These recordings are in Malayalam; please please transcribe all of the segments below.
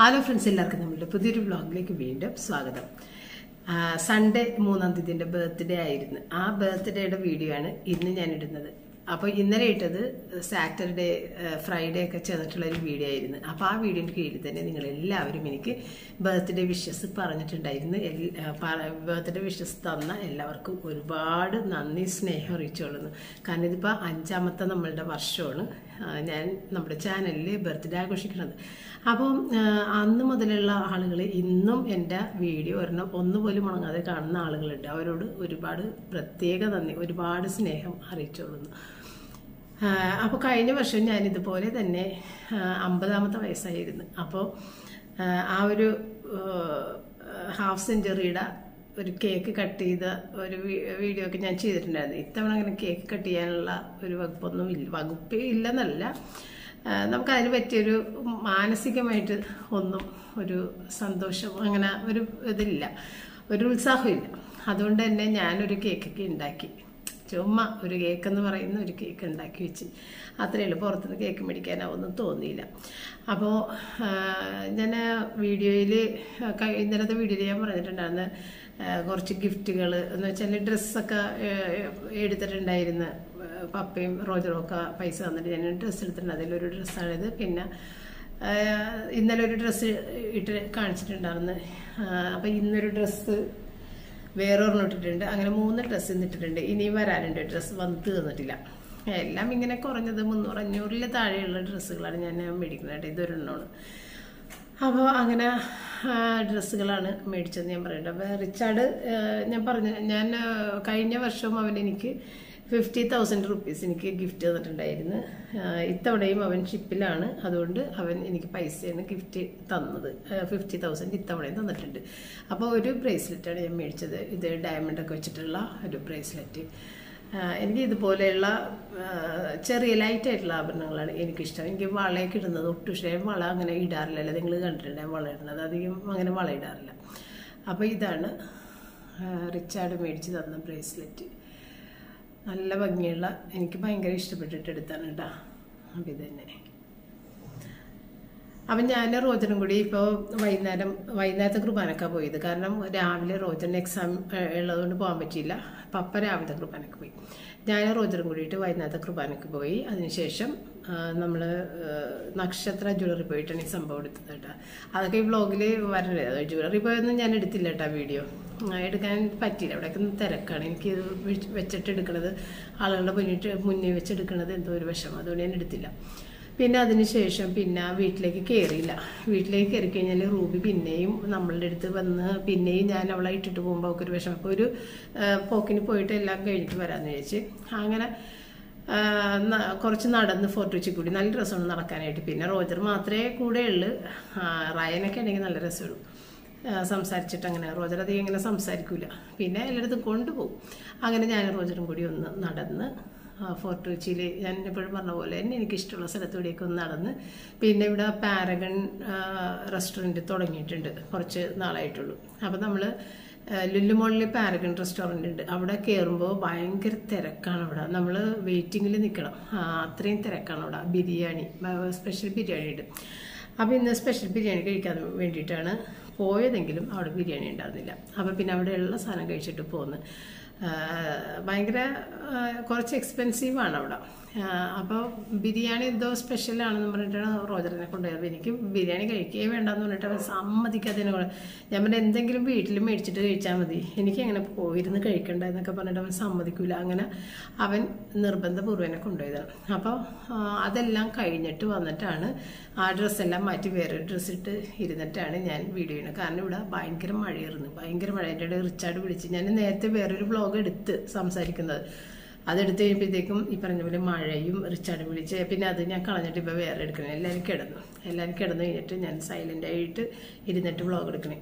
ഹലോ ഫ്രണ്ട്സ് എല്ലാവർക്കും നമ്മുടെ പുതിയൊരു വ്ളോഗിലേക്ക് വീണ്ടും സ്വാഗതം ആ, സൺഡേ മൂന്നാം തീയതിന്റെ ബർത്ത്ഡേ ആയിരുന്നു ആ ബർത്ത്ഡേയുടെ വീഡിയോ ആണ് ഇന്ന് ഞാൻ ഇടുന്നത് അപ്പോൾ ഇന്നലെ ഇട്ടത് സാറ്റർഡേ ഫ്രൈഡേ ഒക്കെ ചേർന്നിട്ടുള്ള ഒരു വീഡിയോ ആയിരുന്നു അപ്പോൾ ആ വീഡിയോയുടെ കീഴിൽ തന്നെ നിങ്ങൾ എല്ലാവരും എനിക്ക് ബർത്ത്ഡേ വിഷസ് പറഞ്ഞിട്ടുണ്ടായിരുന്നു ബർത്ത്ഡേ വിഷസ് തന്ന എല്ലാവർക്കും ഒരുപാട് നന്ദി സ്നേഹം അറിയിച്ചോളുന്നു കാരണം ഇതിപ്പോൾ അഞ്ചാമത്തെ നമ്മളുടെ വർഷമാണ് ആ, ഞാൻ നമ്മുടെ ചാനലിൽ ബർത്ത്ഡേ ആഘോഷിക്കുന്നത് അപ്പം ആ, അന്ന് മുതലുള്ള ആളുകൾ ഇന്നും എൻ്റെ വീഡിയോ ഒരെണ്ണം ഒന്നുപോലും മുടങ്ങാതെ കാണുന്ന ആളുകളുണ്ട് അവരോട് ഒരുപാട് പ്രത്യേക നന്ദി ഒരുപാട് സ്നേഹം അറിയിച്ചോളുന്നു അപ്പോൾ കഴിഞ്ഞ വർഷം ഞാൻ ഇതുപോലെ തന്നെ ആ, അമ്പതാമത്തെ വയസ്സായിരുന്നു അപ്പോൾ ആ ഒരു ഹാഫ് സെഞ്ചുറിയുടെ ഒരു കേക്ക് കട്ട് ചെയ്ത ഒരു വീ- വീഡിയോ ഒക്കെ ഞാൻ ചെയ്തിട്ടുണ്ടായിരുന്നു ഇത്തവണ അങ്ങനെ കേക്ക് കട്ട് ചെയ്യാനുള്ള ഒരു വകുപ്പൊന്നും ഇല്ല വകുപ്പേ ഇല്ലെന്നല്ല ആ, നമുക്കതിന് പറ്റിയൊരു മാനസികമായിട്ട് ഒന്നും ഒരു സന്തോഷം അങ്ങനെ ഒരു ഇതില്ല ഒരു ഉത്സാഹമില്ല അതുകൊണ്ട് തന്നെ ഞാനൊരു കേക്കൊക്കെ ഉണ്ടാക്കി ചുമ്മാ ഒരു കേക്ക് എന്ന് പറയുന്ന ഒരു കേക്ക് ഉണ്ടാക്കി വെച്ച് അത്രയേ ഉള്ളൂ പുറത്തുനിന്ന് കേക്ക് മേടിക്കാനാവൊന്നും തോന്നിയില്ല അപ്പോൾ ഞാൻ വീഡിയോയിൽ ഇന്നലത്തെ വീഡിയോയിൽ ഞാൻ പറഞ്ഞിട്ടുണ്ടായിരുന്നു ആ, കുറച്ച് ഗിഫ്റ്റുകൾ എന്ന് വെച്ചാൽ ഡ്രസ്സൊക്കെ എടുത്തിട്ടുണ്ടായിരുന്നു ആ, പപ്പയും റോജറും ഒക്കെ പൈസ തന്നിട്ട് ഞാൻ ഡ്രസ്സ് എടുത്തിട്ടുണ്ട് അതിലൊരു ഡ്രസ്സാണിത് പിന്നെ ആ, ഇന്നലെ ഒരു ഡ്രസ്സ് ഇട്ട് കാണിച്ചിട്ടുണ്ടായിരുന്നു അപ്പം ഇന്നൊരു ഡ്രസ്സ് വേറെ ഒരെണ്ണം ഇട്ടിട്ടുണ്ട് അങ്ങനെ മൂന്ന് ഡ്രസ്സ് ഇന്നിട്ടിട്ടുണ്ട് ഇനിയും വരാനുണ്ട് ഡ്രസ്സ് വന്ന് തീർന്നിട്ടില്ല എല്ലാം ഇങ്ങനെ കുറഞ്ഞത് മുന്നൂറ് അഞ്ഞൂറിൽ താഴെയുള്ള ഡ്രസ്സുകളാണ് ഞാൻ മേടിക്കുന്നത് ഇതൊരെണ്ണമാണ് അപ്പോൾ അങ്ങനെ ആ, ഡ്രസ്സുകളാണ് മേടിച്ചത് ഞാൻ പറയട്ടെ അപ്പോൾ റിച്ചാർഡ് ആ, ഞാൻ പറഞ്ഞു ഞാൻ ആ, കഴിഞ്ഞ വർഷം അവൻ എനിക്ക് ഫിഫ്റ്റി തൗസൻഡ് റുപ്പീസ് എനിക്ക് ഗിഫ്റ്റ് തന്നിട്ടുണ്ടായിരുന്നു ആ, ഇത്തവണയും അവൻ ഷിപ്പിലാണ് അതുകൊണ്ട് അവൻ എനിക്ക് പൈസയാണ് ഗിഫ്റ്റ് തന്നത് ഫിഫ്റ്റി തൗസൻഡ് ഇത്തവണയും തന്നിട്ടുണ്ട് അപ്പോൾ ഒരു ബ്രേസ്ലെറ്റാണ് ഞാൻ മേടിച്ചത് ഇത് ഡയമണ്ട് ഒക്കെ വെച്ചിട്ടുള്ള ഒരു ബ്രേസ്ലെറ്റ് ആഹ് എനിക്ക് ഇതുപോലെയുള്ള ആഹ് ചെറിയ ലൈറ്റ് ആയിട്ടുള്ള ആഭരണങ്ങളാണ് എനിക്കിഷ്ടം എനിക്ക് വളയൊക്കെ ഇടുന്നത് ഒട്ടും ഇഷ്ടം ഞാൻ വള അങ്ങനെ ഇടാറില്ലല്ലോ നിങ്ങൾ കണ്ടിട്ടുണ്ട് ഞാൻ വള ഇടുന്നത് അധികം അങ്ങനെ വള ഇടാറില്ല അപ്പോൾ ഇതാണ് ആഹ് റിച്ചാർഡ് മേടിച്ച് തന്ന ബ്രേസ്ലെറ്റ് നല്ല ഭംഗിയുള്ള എനിക്ക് ഭയങ്കര ഇഷ്ടപ്പെട്ടിട്ട് എടുത്താണ് കേട്ടോ അപ്പം ഇത് തന്നെ അപ്പം ഞാൻ റോജനും കൂടി ഇപ്പോൾ വൈകുന്നേരം വൈകുന്നേരത്തെ കുർബാനക്കാ പോയത് കാരണം രാവിലെ റോജന് എക്സാം ഉള്ളതുകൊണ്ട് പോകാൻ പറ്റിയില്ല പപ്പ രാവിലത്തെ കുർബാനക്ക് പോയി ഞാൻ റോജനും കൂടിയിട്ട് വൈകുന്നേരത്തെ കുർബാനക്ക് പോയി അതിനുശേഷം നമ്മൾ നക്ഷത്ര ജ്വല്ലറി പോയിട്ടാണ് ഈ സംഭവം എടുത്തത് കേട്ടോ അതൊക്കെ ഈ വ്ളോഗിൽ വരണ്ടേ ജ്വല്ലറി പോയൊന്നും ഞാൻ എടുത്തില്ല കേട്ടോ വീഡിയോ ആ, എടുക്കാൻ പറ്റിയില്ല അവിടെയൊക്കെ തിരക്കാണ് എനിക്ക് ഇത് വെച്ച്- വെച്ചിട്ട് എടുക്കണത് ആളുകളുടെ മുന്നിട്ട് മുന്നിൽ വെച്ച് എടുക്കണത് എന്തോ ഒരു വിഷമം അതുകൊണ്ട് ഞാൻ എടുത്തില്ല പിന്നെ അതിനുശേഷം പിന്നെ വീട്ടിലേക്ക് കയറിയില്ല വീട്ടിലേക്ക് കയറി കഴിഞ്ഞാൽ റൂബി പിന്നെയും നമ്മളുടെ അടുത്ത് വന്ന് പിന്നെയും ഞാൻ അവളെ ഇട്ടിട്ട് പോകുമ്പോൾ അവൾക്ക് ഒരു വിഷമം അപ്പോൾ ഒരു ആ, പോക്കിന് പോയിട്ട് എല്ലാം കഴിഞ്ഞിട്ട് വരാമെന്ന് വിചാരിച്ച് അങ്ങനെ ആ, ന- കുറച്ച് നടന്ന് ഫോർട്ട് വെച്ച് കൂടി നല്ല രസമാണ് നടക്കാനായിട്ട് പിന്നെ റോജർ മാത്രമേ കൂടെ ഉള്ളൂ ആ, റയനൊക്കെ ഉണ്ടെങ്കിൽ നല്ല രസമുള്ളൂ ആ, സംസാരിച്ചിട്ട് അങ്ങനെ റോജർ അധികം ഇങ്ങനെ സംസാരിക്കൂല പിന്നെ എല്ലായിടത്തും കൊണ്ടുപോകും അങ്ങനെ ഞാൻ റോജറും കൂടി ഒന്ന് നടന്ന് ആ, ഫോർട്ട് കൊച്ചിയിൽ ഞാൻ എപ്പോഴും പറഞ്ഞ പോലെ തന്നെ എനിക്ക് ഇഷ്ടമുള്ള സ്ഥലത്തൂടെയൊക്കെ ഒന്ന് നടന്ന് പിന്നെ ഇവിടെ പാരഗൺ റെസ്റ്റോറൻറ്റ് തുടങ്ങിയിട്ടുണ്ട് കുറച്ച് നാളായിട്ടുള്ളൂ അപ്പോൾ നമ്മൾ ലുല്ലുമോളിൽ പാരഗൺ റെസ്റ്റോറൻ്റ് ഉണ്ട് അവിടെ കയറുമ്പോൾ ഭയങ്കര തിരക്കാണ് അവിടെ നമ്മൾ വെയിറ്റിങ്ങിൽ നിൽക്കണം ആ, അത്രയും തിരക്കാണ് അവിടെ ബിരിയാണി സ്പെഷ്യൽ ബിരിയാണി ഉണ്ട് അപ്പോൾ ഇന്ന് സ്പെഷ്യൽ ബിരിയാണി കഴിക്കാൻ വേണ്ടിയിട്ടാണ് പോയതെങ്കിലും അവിടെ ബിരിയാണി ഉണ്ടായിരുന്നില്ല അപ്പോൾ പിന്നെ അവിടെയുള്ള സാധനം കഴിച്ചിട്ട് പോന്ന് ആ, ഭയങ്കര ആ, കുറച്ച് എക്സ്പെൻസീവാണ് അവിടെ അപ്പോൾ ബിരിയാണി എന്തോ സ്പെഷ്യലാണെന്ന് പറഞ്ഞിട്ടാണ് റോജറിനെ കൊണ്ടുപോയത് എനിക്ക് ബിരിയാണി കഴിക്കുകയേ വേണ്ടെന്ന് പറഞ്ഞിട്ട് അവൻ സമ്മതിക്കാതെ എന്നെ കൊണ്ട് ഞാൻ പറഞ്ഞ എന്തെങ്കിലും വീട്ടിൽ മേടിച്ചിട്ട് കഴിച്ചാൽ മതി എനിക്ക് അങ്ങനെ പോയിരുന്ന് കഴിക്കണ്ട എന്നൊക്കെ പറഞ്ഞിട്ട് അവൻ സമ്മതിക്കൂല അങ്ങനെ അവൻ നിർബന്ധപൂർവ്വം എന്നെ കൊണ്ടുപോയതാണ് അപ്പോൾ അതെല്ലാം കഴിഞ്ഞിട്ട് വന്നിട്ടാണ് ആ ഡ്രസ്സെല്ലാം മാറ്റി വേറെ ഡ്രസ്സ് ഇട്ട് ഇരുന്നിട്ടാണ് ഞാൻ വീഡിയോ ചെയ്യുന്നത് കാരണം ഇവിടെ ഭയങ്കര മഴയായിരുന്നു ഭയങ്കര മഴ എൻ്റെ ഇടയിൽ റിച്ചാർഡ് വിളിച്ച് ഞാൻ നേരത്തെ വേറൊരു വ്ളോഗ് എടുത്ത് സംസാരിക്കുന്നത് അതെടുത്ത് കഴിയുമ്പോഴത്തേക്കും ഈ പറഞ്ഞ പോലെ മഴയും റിച്ചാർഡ് വിളിച്ച് പിന്നെ അത് ഞാൻ കളഞ്ഞിട്ട് ഇപ്പോൾ വേറെ എടുക്കണം എല്ലാവരും കിടന്നു എല്ലാവരും കിടന്നു കഴിഞ്ഞിട്ട് ഞാൻ സൈലൻ്റ് ആയിട്ട് ഇരുന്നിട്ട് വ്ളോഗ് എടുക്കണേ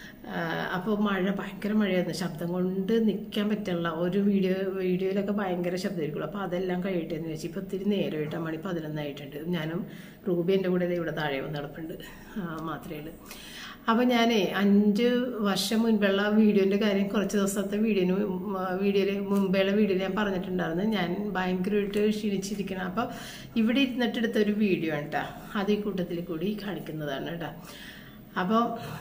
അപ്പോൾ മഴ ഭയങ്കര മഴയായിരുന്നു ശബ്ദം കൊണ്ട് നിൽക്കാൻ പറ്റില്ല ഒരു വീഡിയോ വീഡിയോയിലൊക്കെ ഭയങ്കര ശബ്ദമായിരിക്കുള്ളൂ അപ്പോൾ അതെല്ലാം കഴിയട്ടെ എന്ന് വെച്ച് ഇപ്പോൾ ഒത്തിരി നേരമായിട്ട് മണി പതിനൊന്നായിട്ടുണ്ട് ഞാനും റൂബി എൻ്റെ കൂടെ ദേ ഇവിടെ താഴെ വന്ന് നടപ്പുണ്ട് മാത്രമേ ഉള്ളൂ അപ്പോൾ ഞാനേ അഞ്ച് വർഷം മുൻപുള്ള വീഡിയോൻ്റെ കാര്യം കുറച്ച് ദിവസത്തെ വീഡിയോന് വീഡിയോയിൽ മുമ്പേയുള്ള വീഡിയോയിൽ ഞാൻ പറഞ്ഞിട്ടുണ്ടായിരുന്നു ഞാൻ ഭയങ്കരമായിട്ട് ക്ഷീണിച്ചിരിക്കണം അപ്പോൾ ഇവിടെ ഇരുന്നിട്ട് എടുത്ത ഒരു വീഡിയോ ആണ് കേട്ടോ അത് ഈ കൂട്ടത്തിൽ കൂടി കാണിക്കുന്നതാണ് കേട്ടോ അപ്പോൾ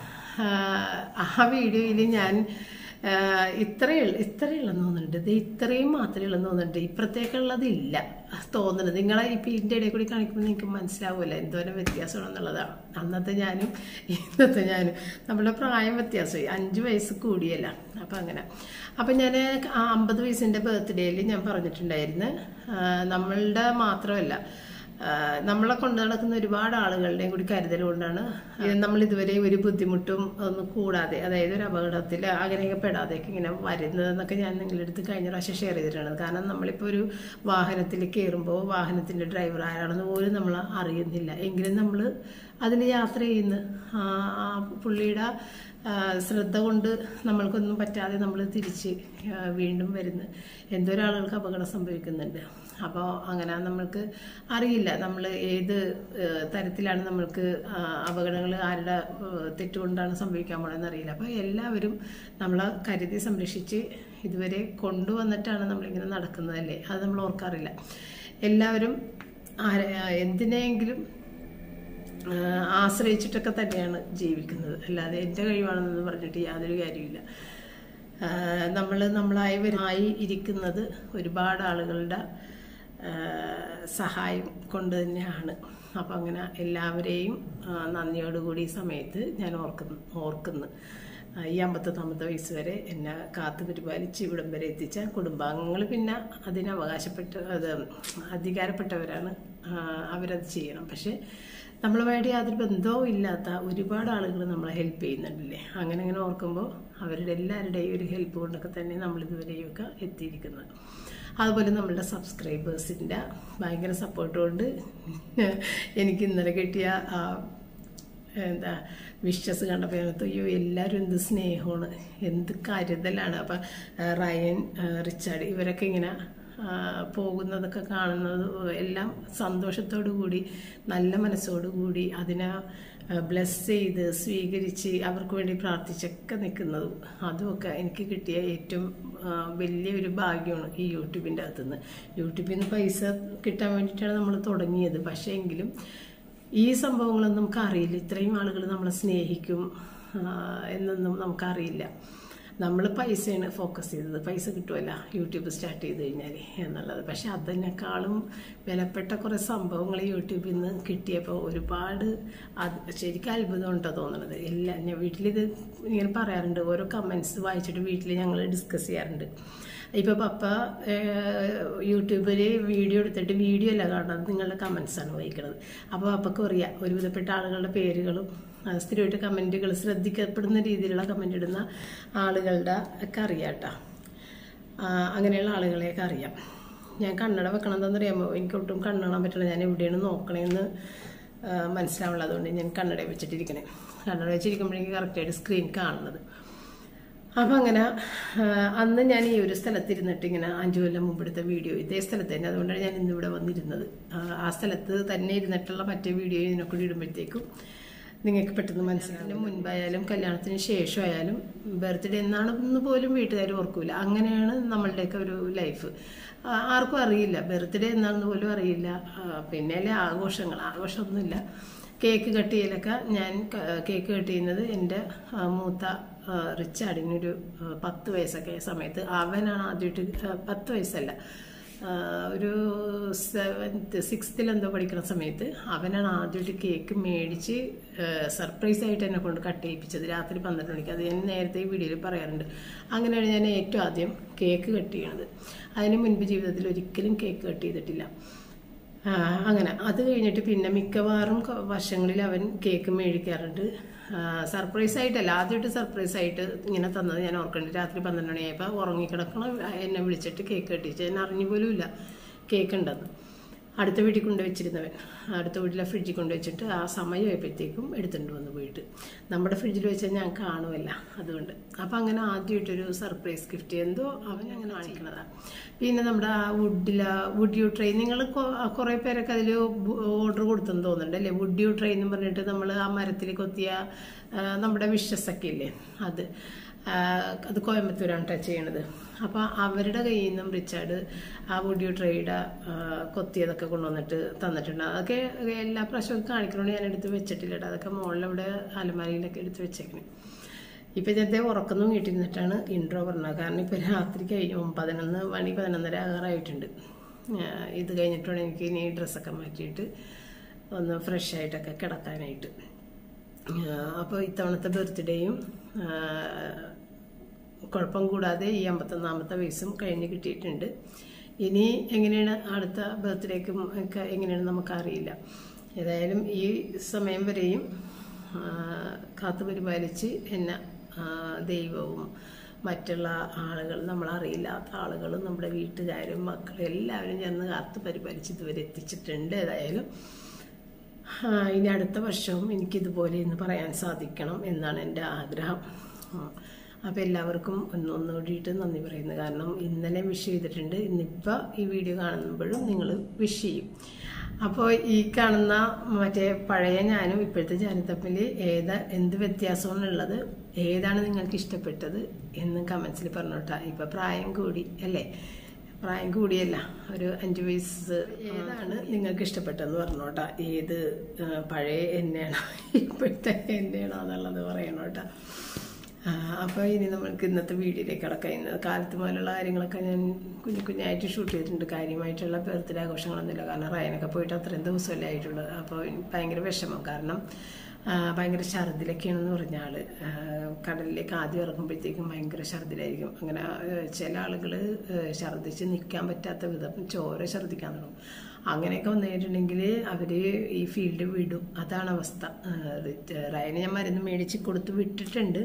ആ വീഡിയോയിൽ ഞാൻ ഇത്രയുള്ള ഇത്രയുള്ളെന്ന് തോന്നുന്നുണ്ട് ഇത് ഇത്രയും മാത്രമേ ഉള്ളെന്ന് തോന്നുന്നുണ്ട് ഇപ്പുറത്തേക്കുള്ളതില്ല തോന്നുന്നത് നിങ്ങളെ ഇപ്പം ഇതിൻ്റെ ഇടയിൽ കൂടി കാണിക്കുമ്പോൾ നിങ്ങൾക്ക് മനസ്സിലാവുമല്ലോ എന്തോരം വ്യത്യാസമാണെന്നുള്ളതാണ് അന്നത്തെ ഞാനും ഇന്നത്തെ ഞാനും നമ്മളുടെ പ്രായം വ്യത്യാസമായി അഞ്ച് വയസ്സ് കൂടിയല്ല അപ്പം അങ്ങനെ അപ്പം ഞാൻ ആ അമ്പത് വയസ്സിൻ്റെ ബർത്ത്ഡേയിൽ ഞാൻ പറഞ്ഞിട്ടുണ്ടായിരുന്നു നമ്മളുടെ മാത്രമല്ല നമ്മളെ കൊണ്ടു നടക്കുന്ന ഒരുപാട് ആളുകളുടെയും കൂടി കരുതൽ കൊണ്ടാണ് നമ്മൾ ഇതുവരെ ഒരു ബുദ്ധിമുട്ടും ഒന്നും കൂടാതെ അതായത് ഒരു അപകടത്തിൽ അങ്ങനെയൊക്കെ പെടാതെയൊക്കെ ഇങ്ങനെ വരുന്നതെന്നൊക്കെ ഞാൻ നിങ്ങളുടെ അടുത്ത് കഴിഞ്ഞ പ്രാവശ്യം ഷെയർ ചെയ്തിട്ടാണ് കാരണം നമ്മളിപ്പോൾ ഒരു വാഹനത്തിൽ കയറുമ്പോൾ വാഹനത്തിൻ്റെ ഡ്രൈവർ ആരാണെന്ന് പോലും നമ്മൾ അറിയുന്നില്ല എങ്കിലും നമ്മൾ അതിൽ യാത്ര ചെയ്യുന്നു ആ പുള്ളിയുടെ ശ്രദ്ധ കൊണ്ട് നമ്മൾക്കൊന്നും പറ്റാതെ നമ്മൾ തിരിച്ച് വീണ്ടും വരുന്നു എന്തോരാളുകൾക്ക് അപകടം സംഭവിക്കുന്നുണ്ട് അപ്പോൾ അങ്ങനെ നമ്മൾക്ക് അറിയില്ല നമ്മൾ ഏത് തരത്തിലാണ് നമ്മൾക്ക് അപകടങ്ങൾ ആരുടെ തെറ്റുകൊണ്ടാണ് സംഭവിക്കാൻ പോണെന്ന് അറിയില്ല അപ്പോൾ എല്ലാവരും നമ്മളെ കരുതി സംരക്ഷിച്ച് ഇതുവരെ കൊണ്ടുവന്നിട്ടാണ് നമ്മളിങ്ങനെ നടക്കുന്നതല്ലേ അത് നമ്മൾ ഓർക്കാറില്ല എല്ലാവരും എന്തിനെങ്കിലും ആശ്രയിച്ചിട്ടൊക്കെ തന്നെയാണ് ജീവിക്കുന്നത് അല്ലാതെ എൻ്റെ കഴിവാണെന്ന് പറഞ്ഞിട്ട് യാതൊരു കാര്യമില്ല നമ്മൾ നമ്മളായി വരുമായി ഇരിക്കുന്നത് ഒരുപാട് ആളുകളുടെ സഹായം കൊണ്ട് തന്നെയാണ് അപ്പം അങ്ങനെ എല്ലാവരെയും നന്ദിയോടുകൂടി ഈ സമയത്ത് ഞാൻ ഓർക്കുന്നു ഓർക്കുന്നു ഈ അമ്പത്തൊന്നാമത്തെ വയസ്സ് വരെ എന്നെ കാത്തു പരിപാലിച്ച് ഇവിടം വരെ എത്തിച്ച കുടുംബാംഗങ്ങൾ പിന്നെ അതിന് അവകാശപ്പെട്ട അത് അധികാരപ്പെട്ടവരാണ് അവരത് ചെയ്യണം പക്ഷേ നമ്മളുമായിട്ട് യാതൊരു ബന്ധവും ഇല്ലാത്ത ഒരുപാട് ആളുകൾ നമ്മളെ ഹെൽപ്പ് ചെയ്യുന്നുണ്ടല്ലേ അങ്ങനെ അങ്ങനെ ഓർക്കുമ്പോൾ അവരുടെ എല്ലാവരുടെയും ഒരു ഹെൽപ്പ് കൊണ്ടൊക്കെ തന്നെ നമ്മൾ ഇതുവരെയൊക്കെ എത്തിയിരിക്കുന്നത് അതുപോലെ നമ്മളുടെ സബ്സ്ക്രൈബേഴ്സിൻ്റെ ഭയങ്കര സപ്പോർട്ട് കൊണ്ട് എനിക്ക് ഇന്നലെ കിട്ടിയ എന്താ വിഷസ് കണ്ടപ്പോൾ ഞങ്ങൾക്ക് അയ്യോ എല്ലാവരും എന്ത് സ്നേഹമാണ് എന്ത് കരുതലാണ് അപ്പം റയൻ റിച്ചാർഡ് ഇവരൊക്കെ ഇങ്ങനെ പോകുന്നതൊക്കെ കാണുന്നത് എല്ലാം സന്തോഷത്തോടു കൂടി നല്ല മനസ്സോടു കൂടി അതിനെ ബ്ലെസ് ചെയ്ത് സ്വീകരിച്ച് അവർക്ക് വേണ്ടി പ്രാർത്ഥിച്ചൊക്കെ നിൽക്കുന്നതും അതുമൊക്കെ എനിക്ക് കിട്ടിയ ഏറ്റവും വലിയൊരു ഭാഗ്യമാണ് ഈ യൂട്യൂബിൻ്റെ അകത്തുനിന്ന് യൂട്യൂബിൽ നിന്ന് പൈസ കിട്ടാൻ വേണ്ടിയിട്ടാണ് നമ്മൾ തുടങ്ങിയത് പക്ഷേ എങ്കിലും ഈ സംഭവങ്ങളൊന്നും നമുക്ക് അറിയില്ല ഇത്രയും ആളുകൾ നമ്മളെ സ്നേഹിക്കും എന്നൊന്നും നമുക്കറിയില്ല നമ്മൾ പൈസയാണ് ഫോക്കസ് ചെയ്തത് പൈസ കിട്ടുമല്ല യൂട്യൂബ് സ്റ്റാർട്ട് ചെയ്ത് കഴിഞ്ഞാൽ എന്നുള്ളത് പക്ഷെ അതിനേക്കാളും വിലപ്പെട്ട കുറേ സംഭവങ്ങൾ യൂട്യൂബിൽ നിന്ന് കിട്ടിയപ്പോൾ ഒരുപാട് അത് ശരിക്കും അത്ഭുതം ഉണ്ടോ തോന്നുന്നത് എല്ലാം ഞാൻ വീട്ടിലിത് ഇങ്ങനെ പറയാറുണ്ട് ഓരോ കമൻസ് വായിച്ചിട്ട് വീട്ടിൽ ഞങ്ങൾ ഡിസ്കസ് ചെയ്യാറുണ്ട് ഇപ്പോൾ പപ്പ യൂട്യൂബിൽ വീഡിയോ എടുത്തിട്ട് വീഡിയോ അല്ല കാണുന്നത് നിങ്ങളുടെ കമൻസാണ് വായിക്കുന്നത് അപ്പോൾ പപ്പക്ക് അറിയാം ഒരുവിധപ്പെട്ട ആളുകളുടെ പേരുകളും സ്ഥിരമായിട്ട് കമൻറ്റുകൾ ശ്രദ്ധിക്കപ്പെടുന്ന രീതിയിലുള്ള കമൻ്റ് ഇടുന്ന ആളുകളുടെ ഒക്കെ അറിയാം കേട്ടോ അങ്ങനെയുള്ള ആളുകളെയൊക്കെ അറിയാം ഞാൻ കണ്ണട വെക്കണം എന്താണെന്നറിയാമോ എനിക്ക് ഒട്ടും കണ്ണാൻ പറ്റില്ല ഞാൻ എവിടെയാണ് നോക്കണേന്ന് മനസ്സിലാവുള്ളത് അതുകൊണ്ട് ഞാൻ കണ്ണട വെച്ചിട്ടിരിക്കണേ കണ്ണട വെച്ചിരിക്കുമ്പോഴേക്കും കറക്റ്റായിട്ട് സ്ക്രീൻ കാണുന്നത് അപ്പം അങ്ങനെ അന്ന് ഞാൻ ഈ ഒരു സ്ഥലത്തിരുന്നിട്ട് ഇങ്ങനെ അഞ്ചു കൊല്ലം മുമ്പെടുത്ത വീഡിയോ ഇതേ സ്ഥലത്ത് തന്നെ അതുകൊണ്ടാണ് ഞാൻ ഇന്നിവിടെ വന്നിരുന്നത് ആ സ്ഥലത്ത് തന്നെ ഇരുന്നിട്ടുള്ള മറ്റേ വീഡിയോ ഇതിനൊക്കെ ഇടുമ്പോഴത്തേക്കും നിങ്ങൾക്ക് പെട്ടെന്ന് മനസ്സിലാവും മുൻപായാലും കല്യാണത്തിന് ശേഷമായാലും ബർത്ത്ഡേ എന്നാണെന്ന് പോലും വീട്ടുകാർ ഓർക്കൂല അങ്ങനെയാണ് നമ്മളുടെയൊക്കെ ഒരു ലൈഫ് ആർക്കും അറിയില്ല ബർത്ത്ഡേ എന്നാണെന്ന് പോലും അറിയില്ല പിന്നെ അല്ലേ ആഘോഷങ്ങൾ ആഘോഷമൊന്നുമില്ല കേക്ക് കട്ട് ചെയ്യലൊക്കെ ഞാൻ കേക്ക് കട്ട് ചെയ്യുന്നത് എൻ്റെ മൂത്ത റിച്ചാർഡിനൊരു പത്ത് വയസ്സൊക്കെ ആയ സമയത്ത് അവനാണ് ആദ്യമായിട്ട് പത്ത് വയസ്സല്ല ഒരു സെവൻത്ത് സിക്സ്ത്തിൽ എന്തോ പഠിക്കുന്ന സമയത്ത് അവനാണ് ആദ്യമായിട്ട് കേക്ക് മേടിച്ച് സർപ്രൈസ് ആയിട്ട് എന്നെ കൊണ്ട് കട്ട് ചെയ്യിപ്പിച്ചത് രാത്രി പന്ത്രണ്ട് മണിക്ക് അത് ഞാൻ നേരത്തെ ഈ വീഡിയോയിൽ പറയാറുണ്ട് അങ്ങനെയാണ് ഞാൻ ഏറ്റവും ആദ്യം കേക്ക് കട്ട് ചെയ്യണത് അതിന് മുൻപ് ജീവിതത്തിൽ ഒരിക്കലും കേക്ക് കട്ട് ചെയ്തിട്ടില്ല അങ്ങനെ അത് കഴിഞ്ഞിട്ട് പിന്നെ മിക്കവാറും വർഷങ്ങളിൽ അവൻ കേക്ക് മേടിക്കാറുണ്ട് സർപ്രൈസ് ആയിട്ടല്ല ആദ്യമായിട്ട് സർപ്രൈസ് ആയിട്ട് ഇങ്ങനെ തന്നത് ഞാൻ ഓർക്കുന്നുണ്ട് രാത്രി പന്ത്രണ്ട് മണിയായപ്പോൾ ഉറങ്ങിക്കിടക്കണം എന്നെ വിളിച്ചിട്ട് കേക്ക് കെട്ടിച്ച് ഞാൻ അറിഞ്ഞു പോലും ഇല്ല കേക്ക് ഉണ്ടെന്ന് അടുത്ത വീട്ടിൽ കൊണ്ടുവച്ചിരുന്നവൻ അടുത്ത വീട്ടിലെ ഫ്രിഡ്ജിൽ കൊണ്ടുവച്ചിട്ട് ആ സമയമായപ്പോഴത്തേക്കും എടുത്തുകൊണ്ട് വന്ന് പോയിട്ട് നമ്മുടെ ഫ്രിഡ്ജിൽ വെച്ചാൽ ഞാൻ കാണുമല്ല അതുകൊണ്ട് അപ്പം അങ്ങനെ ആദ്യമായിട്ടൊരു സർപ്രൈസ് ഗിഫ്റ്റ് എന്തോ അവൻ അങ്ങനെ കാണിക്കണതാണ് പിന്നെ നമ്മുടെ ആ വുഡില വുഡ് യു ട്രൈ നിങ്ങൾ കുറേ പേരൊക്കെ അതിൽ ഓർഡർ കൊടുത്തെന്ന് തോന്നുന്നുണ്ട് അല്ലേ വുഡ് യു ട്രൈ എന്ന് പറഞ്ഞിട്ട് നമ്മൾ ആ മരത്തിൽ കൊത്തിയ നമ്മുടെ വിഷസൊക്കെ ഇല്ലേ അത് ആ, അത് കോയമ്പത്തൂരാണ് ടച്ച് ചെയ്യണത് അപ്പോൾ അവരുടെ കയ്യിൽ നിന്നും റിച്ചാർഡ് ആ വുഡിയോ ട്രേയുടെ കൊത്തിയതൊക്കെ കൊണ്ടുവന്നിട്ട് തന്നിട്ടുണ്ട് അതൊക്കെ എല്ലാ പ്രാവശ്യവും കാണിക്കണോണ്ട് ഞാൻ എടുത്ത് വെച്ചിട്ടില്ല കേട്ടോ അതൊക്കെ മുകളിലവിടെ അലമാരയിലൊക്കെ എടുത്ത് വെച്ചേക്കണേ ഇപ്പം ഇന്നത്തെ ഉറക്കം വീട്ടിരുന്നിട്ടാണ് ഇൻട്രോ പറഞ്ഞത് കാരണം ഇപ്പം രാത്രി കഴിഞ്ഞു പതിനൊന്ന് മണി പതിനൊന്നര ആകാറായിട്ടുണ്ട് ആ, ഇത് കഴിഞ്ഞിട്ടാണ് എനിക്ക് ഇനി ഡ്രസ്സൊക്കെ മാറ്റിയിട്ട് ഒന്ന് ഫ്രഷ് ആയിട്ടൊക്കെ കിടക്കാനായിട്ട് അപ്പോൾ ഇത്തവണത്തെ ബർത്ത്ഡേയും കുഴപ്പം കൂടാതെ ഈ അമ്പത്തൊന്നാമത്തെ വയസ്സും കഴിഞ്ഞ് കിട്ടിയിട്ടുണ്ട് ഇനി എങ്ങനെയാണ് അടുത്ത ബർത്ത്ഡേക്കും ഒക്കെ എങ്ങനെയാണ് നമുക്കറിയില്ല ഏതായാലും ഈ സമയം വരെയും ആ, കാത്തു പരിപാലിച്ച് എന്നെ ആ, ദൈവവും മറ്റുള്ള ആളുകൾ നമ്മളറിയില്ലാത്ത ആളുകളും നമ്മുടെ വീട്ടുകാരും മക്കളും എല്ലാവരും ചേർന്ന് കാത്തു പരിപാലിച്ച് ഇതുവരെ എത്തിച്ചിട്ടുണ്ട് ഏതായാലും ആ, ഇനി അടുത്ത വർഷവും എനിക്കിതുപോലെ എന്ന് പറയാൻ സാധിക്കണം എന്നാണ് എൻ്റെ ആഗ്രഹം അപ്പോൾ എല്ലാവർക്കും ഒന്ന് ഒന്നുകൂടിയിട്ട് നന്ദി പറയുന്നു കാരണം ഇന്നലെ വിഷ് ചെയ്തിട്ടുണ്ട് ഇന്നിപ്പോൾ ഈ വീഡിയോ കാണുമ്പോഴും നിങ്ങൾ വിഷ് ചെയ്യും അപ്പോൾ ഈ കാണുന്ന മറ്റേ പഴയ ഞാനും ഇപ്പോഴത്തെ ഞാനും തമ്മിൽ ഏതാ എന്ത് വ്യത്യാസമാണ് ഉള്ളത് ഏതാണ് നിങ്ങൾക്ക് ഇഷ്ടപ്പെട്ടത് എന്ന് കമൻസിൽ പറഞ്ഞോട്ടാ ഇപ്പം പ്രായം കൂടി അല്ലേ പ്രായം കൂടിയല്ല ഒരു അഞ്ച് വയസ്സ് ഏതാണ് നിങ്ങൾക്ക് ഇഷ്ടപ്പെട്ടതെന്ന് പറഞ്ഞോട്ടാ ഏത് ആ, പഴയ എന്നെയാണോ ഇപ്പോഴത്തെ എന്നെയാണോ എന്നുള്ളത് പറയണോട്ടാ അപ്പോൾ ഇനി നമ്മൾക്ക് ഇന്നത്തെ വീഡിയോയിലേക്ക് കിടക്കാം ഇന്ന് കാലത്ത് മുതലുള്ള കാര്യങ്ങളൊക്കെ ഞാൻ കുഞ്ഞു കുഞ്ഞായിട്ട് ഷൂട്ട് ചെയ്തിട്ടുണ്ട് കാര്യമായിട്ടുള്ള ബർത്ത്ഡേ ആഘോഷങ്ങളൊന്നുമില്ല കാരണം റയനൊക്കെ പോയിട്ട് അത്രയും ദിവസമല്ലേ ആയിട്ടുള്ളത് അപ്പോൾ എനിക്ക് ഭയങ്കര വിഷമം കാരണം ആ, ഭയങ്കര ഛർദിലൊക്കെയാണെന്ന് പറഞ്ഞ ആള് ആ, കടലിലേക്ക് ആദ്യം ഇറങ്ങുമ്പോഴത്തേക്കും ഭയങ്കര ഛർദിലായിരിക്കും അങ്ങനെ ആ, ചില ആളുകൾ ഛർദിച്ച് നിൽക്കാൻ പറ്റാത്ത വിധം ചോര ഛർദിക്കാൻ തുടങ്ങും അങ്ങനെയൊക്കെ വന്നിട്ടുണ്ടെങ്കിൽ അവര് ഈ ഫീൽഡ് വിടും അതാണ് അവസ്ഥ ആ, റയന് ഞാൻ മരുന്ന് മേടിച്ച് കൊടുത്ത് വിട്ടിട്ടുണ്ട്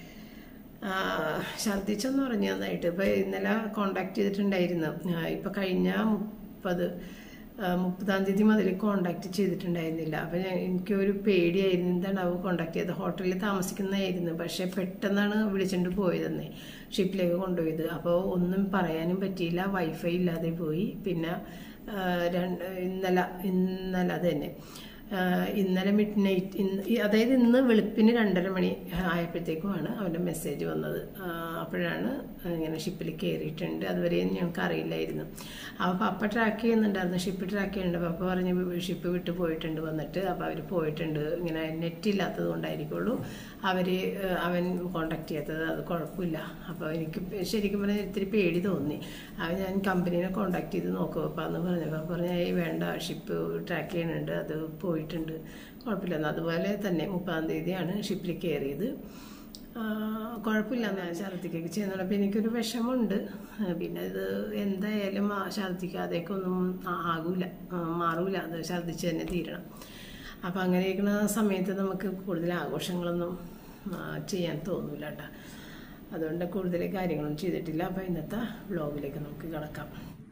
ആ, ഛർദിച്ചെന്ന് പറഞ്ഞു നന്നായിട്ട് ഇപ്പൊ ഇന്നലെ കോണ്ടാക്ട് ചെയ്തിട്ടുണ്ടായിരുന്നു ആ, ഇപ്പൊ കഴിഞ്ഞ മുപ്പത് ആ, മുപ്പതാം തീയതി മുതൽ കോണ്ടാക്ട് ചെയ്തിട്ടുണ്ടായിരുന്നില്ല അപ്പൊ ഞാൻ എനിക്കൊരു പേടിയായിരുന്നു എന്താണ് അവ കോണ്ടാക്ട് ചെയ്തത് ഹോട്ടലിൽ താമസിക്കുന്നതായിരുന്നു പക്ഷെ പെട്ടെന്നാണ് വിളിച്ചിട്ട് പോയതെന്നേ ഷിപ്പിലേക്ക് കൊണ്ടുപോയത് അപ്പോൾ ഒന്നും പറയാനും പറ്റിയില്ല വൈഫൈ ഇല്ലാതെ പോയി പിന്നെ ആ, രണ്ട് ഇന്നലെ ഇന്നലെ അത് തന്നെ ആ, ഇന്നലെ മിഡ് നൈറ്റ് ഇന്ന് ഈ- അതായത് ഇന്ന് വെളുപ്പിന് രണ്ടര മണി ആയപ്പോഴത്തേക്കുമാണ് അവൻ്റെ മെസ്സേജ് വന്നത് ആ, അപ്പോഴാണ് ഇങ്ങനെ ഷിപ്പിൽ കയറിയിട്ടുണ്ട് അതുവരെ ഞങ്ങൾക്ക് അറിയില്ലായിരുന്നു അപ്പോൾ പപ്പ ട്രാക്ക് ചെയ്യുന്നുണ്ടായിരുന്നു ഷിപ്പ് ട്രാക്ക് ചെയ്യുന്നുണ്ട് പപ്പ പറഞ്ഞ് ഷിപ്പ് വിട്ട് പോയിട്ടുണ്ട് വന്നിട്ട് അപ്പോൾ അവർ പോയിട്ടുണ്ട് ഇങ്ങനെ നെറ്റ് ഇല്ലാത്തത് കൊണ്ടായിരിക്കുള്ളൂ അവർ അവൻ കോണ്ടാക്ട് ചെയ്യാത്തത് അത് കുഴപ്പമില്ല അപ്പോൾ എനിക്ക് ശരിക്കും പറഞ്ഞാൽ ഇത്തിരി പേടി തോന്നി അത് ഞാൻ കമ്പനീനെ കോണ്ടാക്ട് ചെയ്ത് നോക്കും അപ്പം എന്ന് പറഞ്ഞപ്പോൾ പറഞ്ഞ ഏയ് വേണ്ട ഷിപ്പ് ട്രാക്ക് ചെയ്യുന്നുണ്ട് അത് പോയിട്ടുണ്ട് കുഴപ്പമില്ലെന്ന് അതുപോലെ തന്നെ മുപ്പതാം തീയതിയാണ് ഷിപ്പിൽ കയറിയത് ആ, കുഴപ്പമില്ല ഞാൻ ഛർദിക്കൊക്കെ ചെയ്യുന്നുള്ളപ്പോൾ എനിക്കൊരു വിഷമമുണ്ട് ആ, പിന്നെ ഇത് എന്തായാലും ആ ഛർദിക്കാതേക്കൊന്നും ആ- ആകൂല ആ, മാറൂല അത് ഛർദിച്ച് തന്നെ തീരണം അപ്പം അങ്ങനെ ഇരിക്കുന്ന സമയത്ത് നമുക്ക് കൂടുതൽ ആഘോഷങ്ങളൊന്നും ആ, ചെയ്യാൻ തോന്നൂല കേട്ടോ അതുകൊണ്ട് കൂടുതൽ കാര്യങ്ങളൊന്നും ചെയ്തിട്ടില്ല അപ്പോൾ ഇന്നത്തെ വ്ലോഗിലേക്ക് നമുക്ക് കിടക്കാം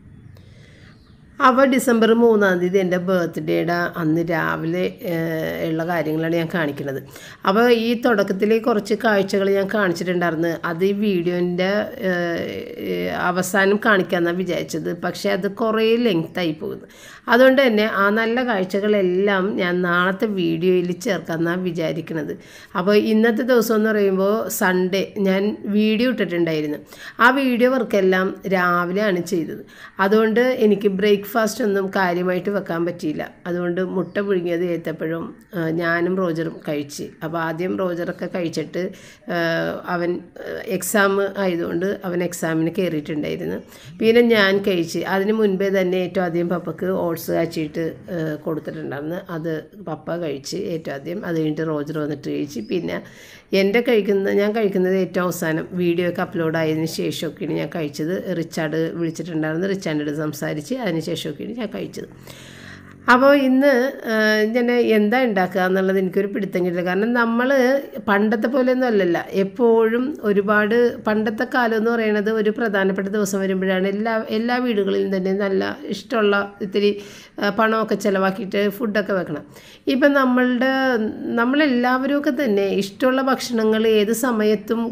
അപ്പോൾ ഡിസംബർ മൂന്നാം തീയതി എൻ്റെ ബർത്ത്ഡേയുടെ അന്ന് രാവിലെ ഏഹ്, ഉള്ള കാര്യങ്ങളാണ് ഞാൻ കാണിക്കുന്നത് അപ്പോൾ ഈ തുടക്കത്തിൽ കുറച്ച് കാഴ്ചകൾ ഞാൻ കാണിച്ചിട്ടുണ്ടായിരുന്നു അത് ഈ വീഡിയോൻ്റെ അവസാനം കാണിക്കാമെന്നാണ് വിചാരിച്ചത് പക്ഷേ അത് കുറേ ലെങ്തായി പോകുന്നു അതുകൊണ്ട് തന്നെ ആ നല്ല കാഴ്ചകളെല്ലാം ഞാൻ നാളത്തെ വീഡിയോയിൽ ചേർക്കാമെന്നാണ് വിചാരിക്കുന്നത് അപ്പോൾ ഇന്നത്തെ ദിവസം എന്ന് പറയുമ്പോൾ സൺഡേ ഞാൻ വീഡിയോ ഇട്ടിട്ടുണ്ടായിരുന്നു ആ വീഡിയോ വർക്കെല്ലാം രാവിലെയാണ് ചെയ്തത് അതുകൊണ്ട് എനിക്ക് ബ്രേക്ക്ഫാസ്റ്റ് ഒന്നും കാര്യമായിട്ട് വെക്കാൻ പറ്റിയില്ല അതുകൊണ്ട് മുട്ട പുഴുങ്ങിയത് ഏത്തപ്പഴം ആ, ഞാനും റോജറും കഴിച്ച് അപ്പോൾ ആദ്യം റോജറൊക്കെ കഴിച്ചിട്ട് ആ, അവൻ എക്സാം ആയതുകൊണ്ട് അവൻ എക്സാമിന് കയറിയിട്ടുണ്ടായിരുന്നു പിന്നെ ഞാൻ കഴിച്ച് അതിന് മുൻപേ തന്നെ ഏറ്റവും ആദ്യം പപ്പക്ക് ഓട്സ് കാച്ചിട്ട് ആ, കൊടുത്തിട്ടുണ്ടായിരുന്നു അത് പപ്പ കഴിച്ച് ഏറ്റവും ആദ്യം അത് കഴിഞ്ഞിട്ട് റോജർ വന്നിട്ട് കഴിച്ച് പിന്നെ എൻ്റെ കഴിക്കുന്ന ഞാൻ കഴിക്കുന്നത് ഏറ്റവും അവസാനം വീഡിയോ ഒക്കെ അപ്ലോഡ് ആയതിനു ശേഷമൊക്കെയാണ് ഞാൻ കഴിച്ചത് റിച്ചാർഡ് വിളിച്ചിട്ടുണ്ടായിരുന്നു റിച്ചാർഡിനോട് സംസാരിച്ച് അതിന് ശേഷമൊക്കെയാണ് ഞാൻ കഴിച്ചത് അപ്പോൾ ഇന്ന് ആ, ഞാൻ എന്താ ഉണ്ടാക്കുക എന്നുള്ളത് എനിക്കൊരു പിടുത്തം കിട്ടില്ല കാരണം നമ്മൾ പണ്ടത്തെ പോലെയൊന്നും അല്ലല്ല എപ്പോഴും ഒരുപാട് പണ്ടത്തെ കാലം എന്ന് പറയുന്നത് ഒരു പ്രധാനപ്പെട്ട ദിവസം വരുമ്പോഴാണ് എല്ലാ എല്ലാ വീടുകളിലും തന്നെ നല്ല ഇഷ്ടമുള്ള ഇത്തിരി ആ, പണമൊക്കെ ചിലവാക്കിയിട്ട് ഫുഡൊക്കെ വെക്കണം ഇപ്പം നമ്മളുടെ നമ്മളെല്ലാവരും ഒക്കെ തന്നെ ഇഷ്ടമുള്ള ഭക്ഷണങ്ങൾ ഏത് സമയത്തും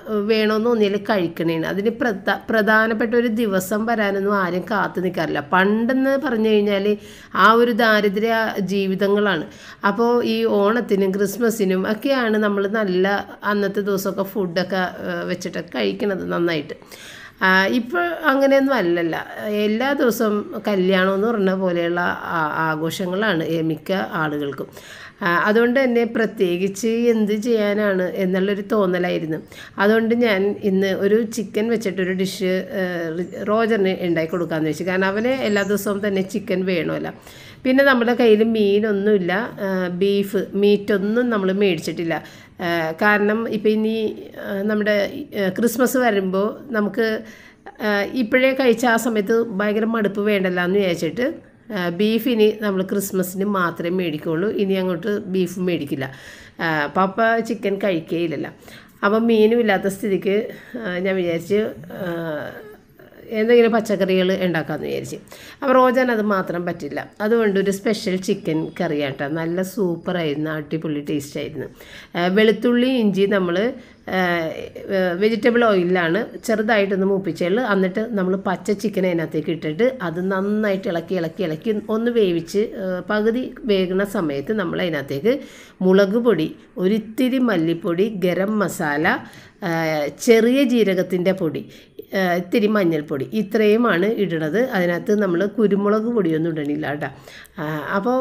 വേണമെന്ന് തോന്നിയാൽ കഴിക്കണേണ് അതിന് പ്രധാ പ്രധാനപ്പെട്ട ഒരു ദിവസം വരാനൊന്നും ആരും കാത്തു നിൽക്കാറില്ല പണ്ടെന്ന് പറഞ്ഞു കഴിഞ്ഞാൽ ആ ഒരു ദാരിദ്ര്യ ജീവിതങ്ങളാണ് അപ്പോൾ ഈ ഓണത്തിനും ക്രിസ്മസിനും ഒക്കെയാണ് നമ്മൾ നല്ല അന്നത്തെ ദിവസമൊക്കെ ഫുഡൊക്കെ ഏഹ്, വെച്ചിട്ടൊക്കെ കഴിക്കണത് നന്നായിട്ട് ഇപ്പോൾ അങ്ങനെയൊന്നും അല്ലല്ല എല്ലാ ദിവസവും കല്യാണം എന്ന് പറഞ്ഞ പോലെയുള്ള ആ- ആഘോഷങ്ങളാണ് ഏ, മിക്ക ആളുകൾക്കും ആ, അതുകൊണ്ട് തന്നെ പ്രത്യേകിച്ച് എന്ത് ചെയ്യാനാണ് എന്നുള്ളൊരു തോന്നലായിരുന്നു അതുകൊണ്ട് ഞാൻ ഇന്ന് ഒരു ചിക്കൻ വെച്ചിട്ടൊരു ഡിഷ് റോജറിന് ഉണ്ടാക്കി കൊടുക്കാമെന്ന് വെച്ചു കാരണം അവന് എല്ലാ ദിവസവും തന്നെ ചിക്കൻ വേണമല്ലോ പിന്നെ നമ്മുടെ കയ്യിൽ മീനൊന്നുമില്ല ആ, ബീഫ് മീറ്റൊന്നും നമ്മൾ മേടിച്ചിട്ടില്ല ആ, കാരണം ഇപ്പം ഇനി ആ, നമ്മുടെ ആ, ക്രിസ്മസ് വരുമ്പോൾ നമുക്ക് ആ, ഇപ്പോഴേ കഴിച്ച ആ സമയത്ത് ഭയങ്കര മടുപ്പ് വേണ്ടല്ലോ എന്ന് വിചാരിച്ചിട്ട് ആ, ബീഫ് ഇനി നമ്മൾ ക്രിസ്മസിന് മാത്രമേ മേടിക്കുള്ളൂ ഇനി അങ്ങോട്ട് ബീഫ് മേടിക്കില്ല ആ, പപ്പ ചിക്കൻ കഴിക്കുകയില്ലല്ലോ അപ്പം മീനും ഇല്ലാത്ത സ്ഥിതിക്ക് ആ, ഞാൻ വിചാരിച്ച് ആ, എന്തെങ്കിലും പച്ചക്കറികൾ ഉണ്ടാക്കാമെന്ന് വിചാരിച്ച് അപ്പോൾ റോജാൻ അത് മാത്രം പറ്റില്ല അതുകൊണ്ട് ഒരു സ്പെഷ്യൽ ചിക്കൻ കറി ആട്ടോ നല്ല സൂപ്പറായിരുന്നു അടിപൊളി ടേസ്റ്റ് ആയിരുന്നു ആ, വെളുത്തുള്ളി ഇഞ്ചി നമ്മൾ വെജിറ്റബിൾ ഓയിലാണ് ചെറുതായിട്ടൊന്ന് മൂപ്പിച്ചുള്ളു എന്നിട്ട് നമ്മൾ പച്ച ചിക്കൻ അതിനകത്തേക്ക് ഇട്ടിട്ട് അത് നന്നായിട്ട് ഇളക്കി ഇളക്കി ഇളക്കി ഒന്ന് വേവിച്ച് ആ, പകുതി വേകുന്ന സമയത്ത് നമ്മൾ അതിനകത്തേക്ക് മുളക് പൊടി ഒരിത്തിരി മല്ലിപ്പൊടി ഗരം മസാല ആ, ചെറിയ ജീരകത്തിൻ്റെ പൊടി ആ, ഇത്തിരി മഞ്ഞൾപ്പൊടി ഇത്രയുമാണ് ഇടണത് അതിനകത്ത് നമ്മൾ കുരുമുളക് പൊടിയൊന്നും ഇടണില്ല കേട്ടോ അപ്പോൾ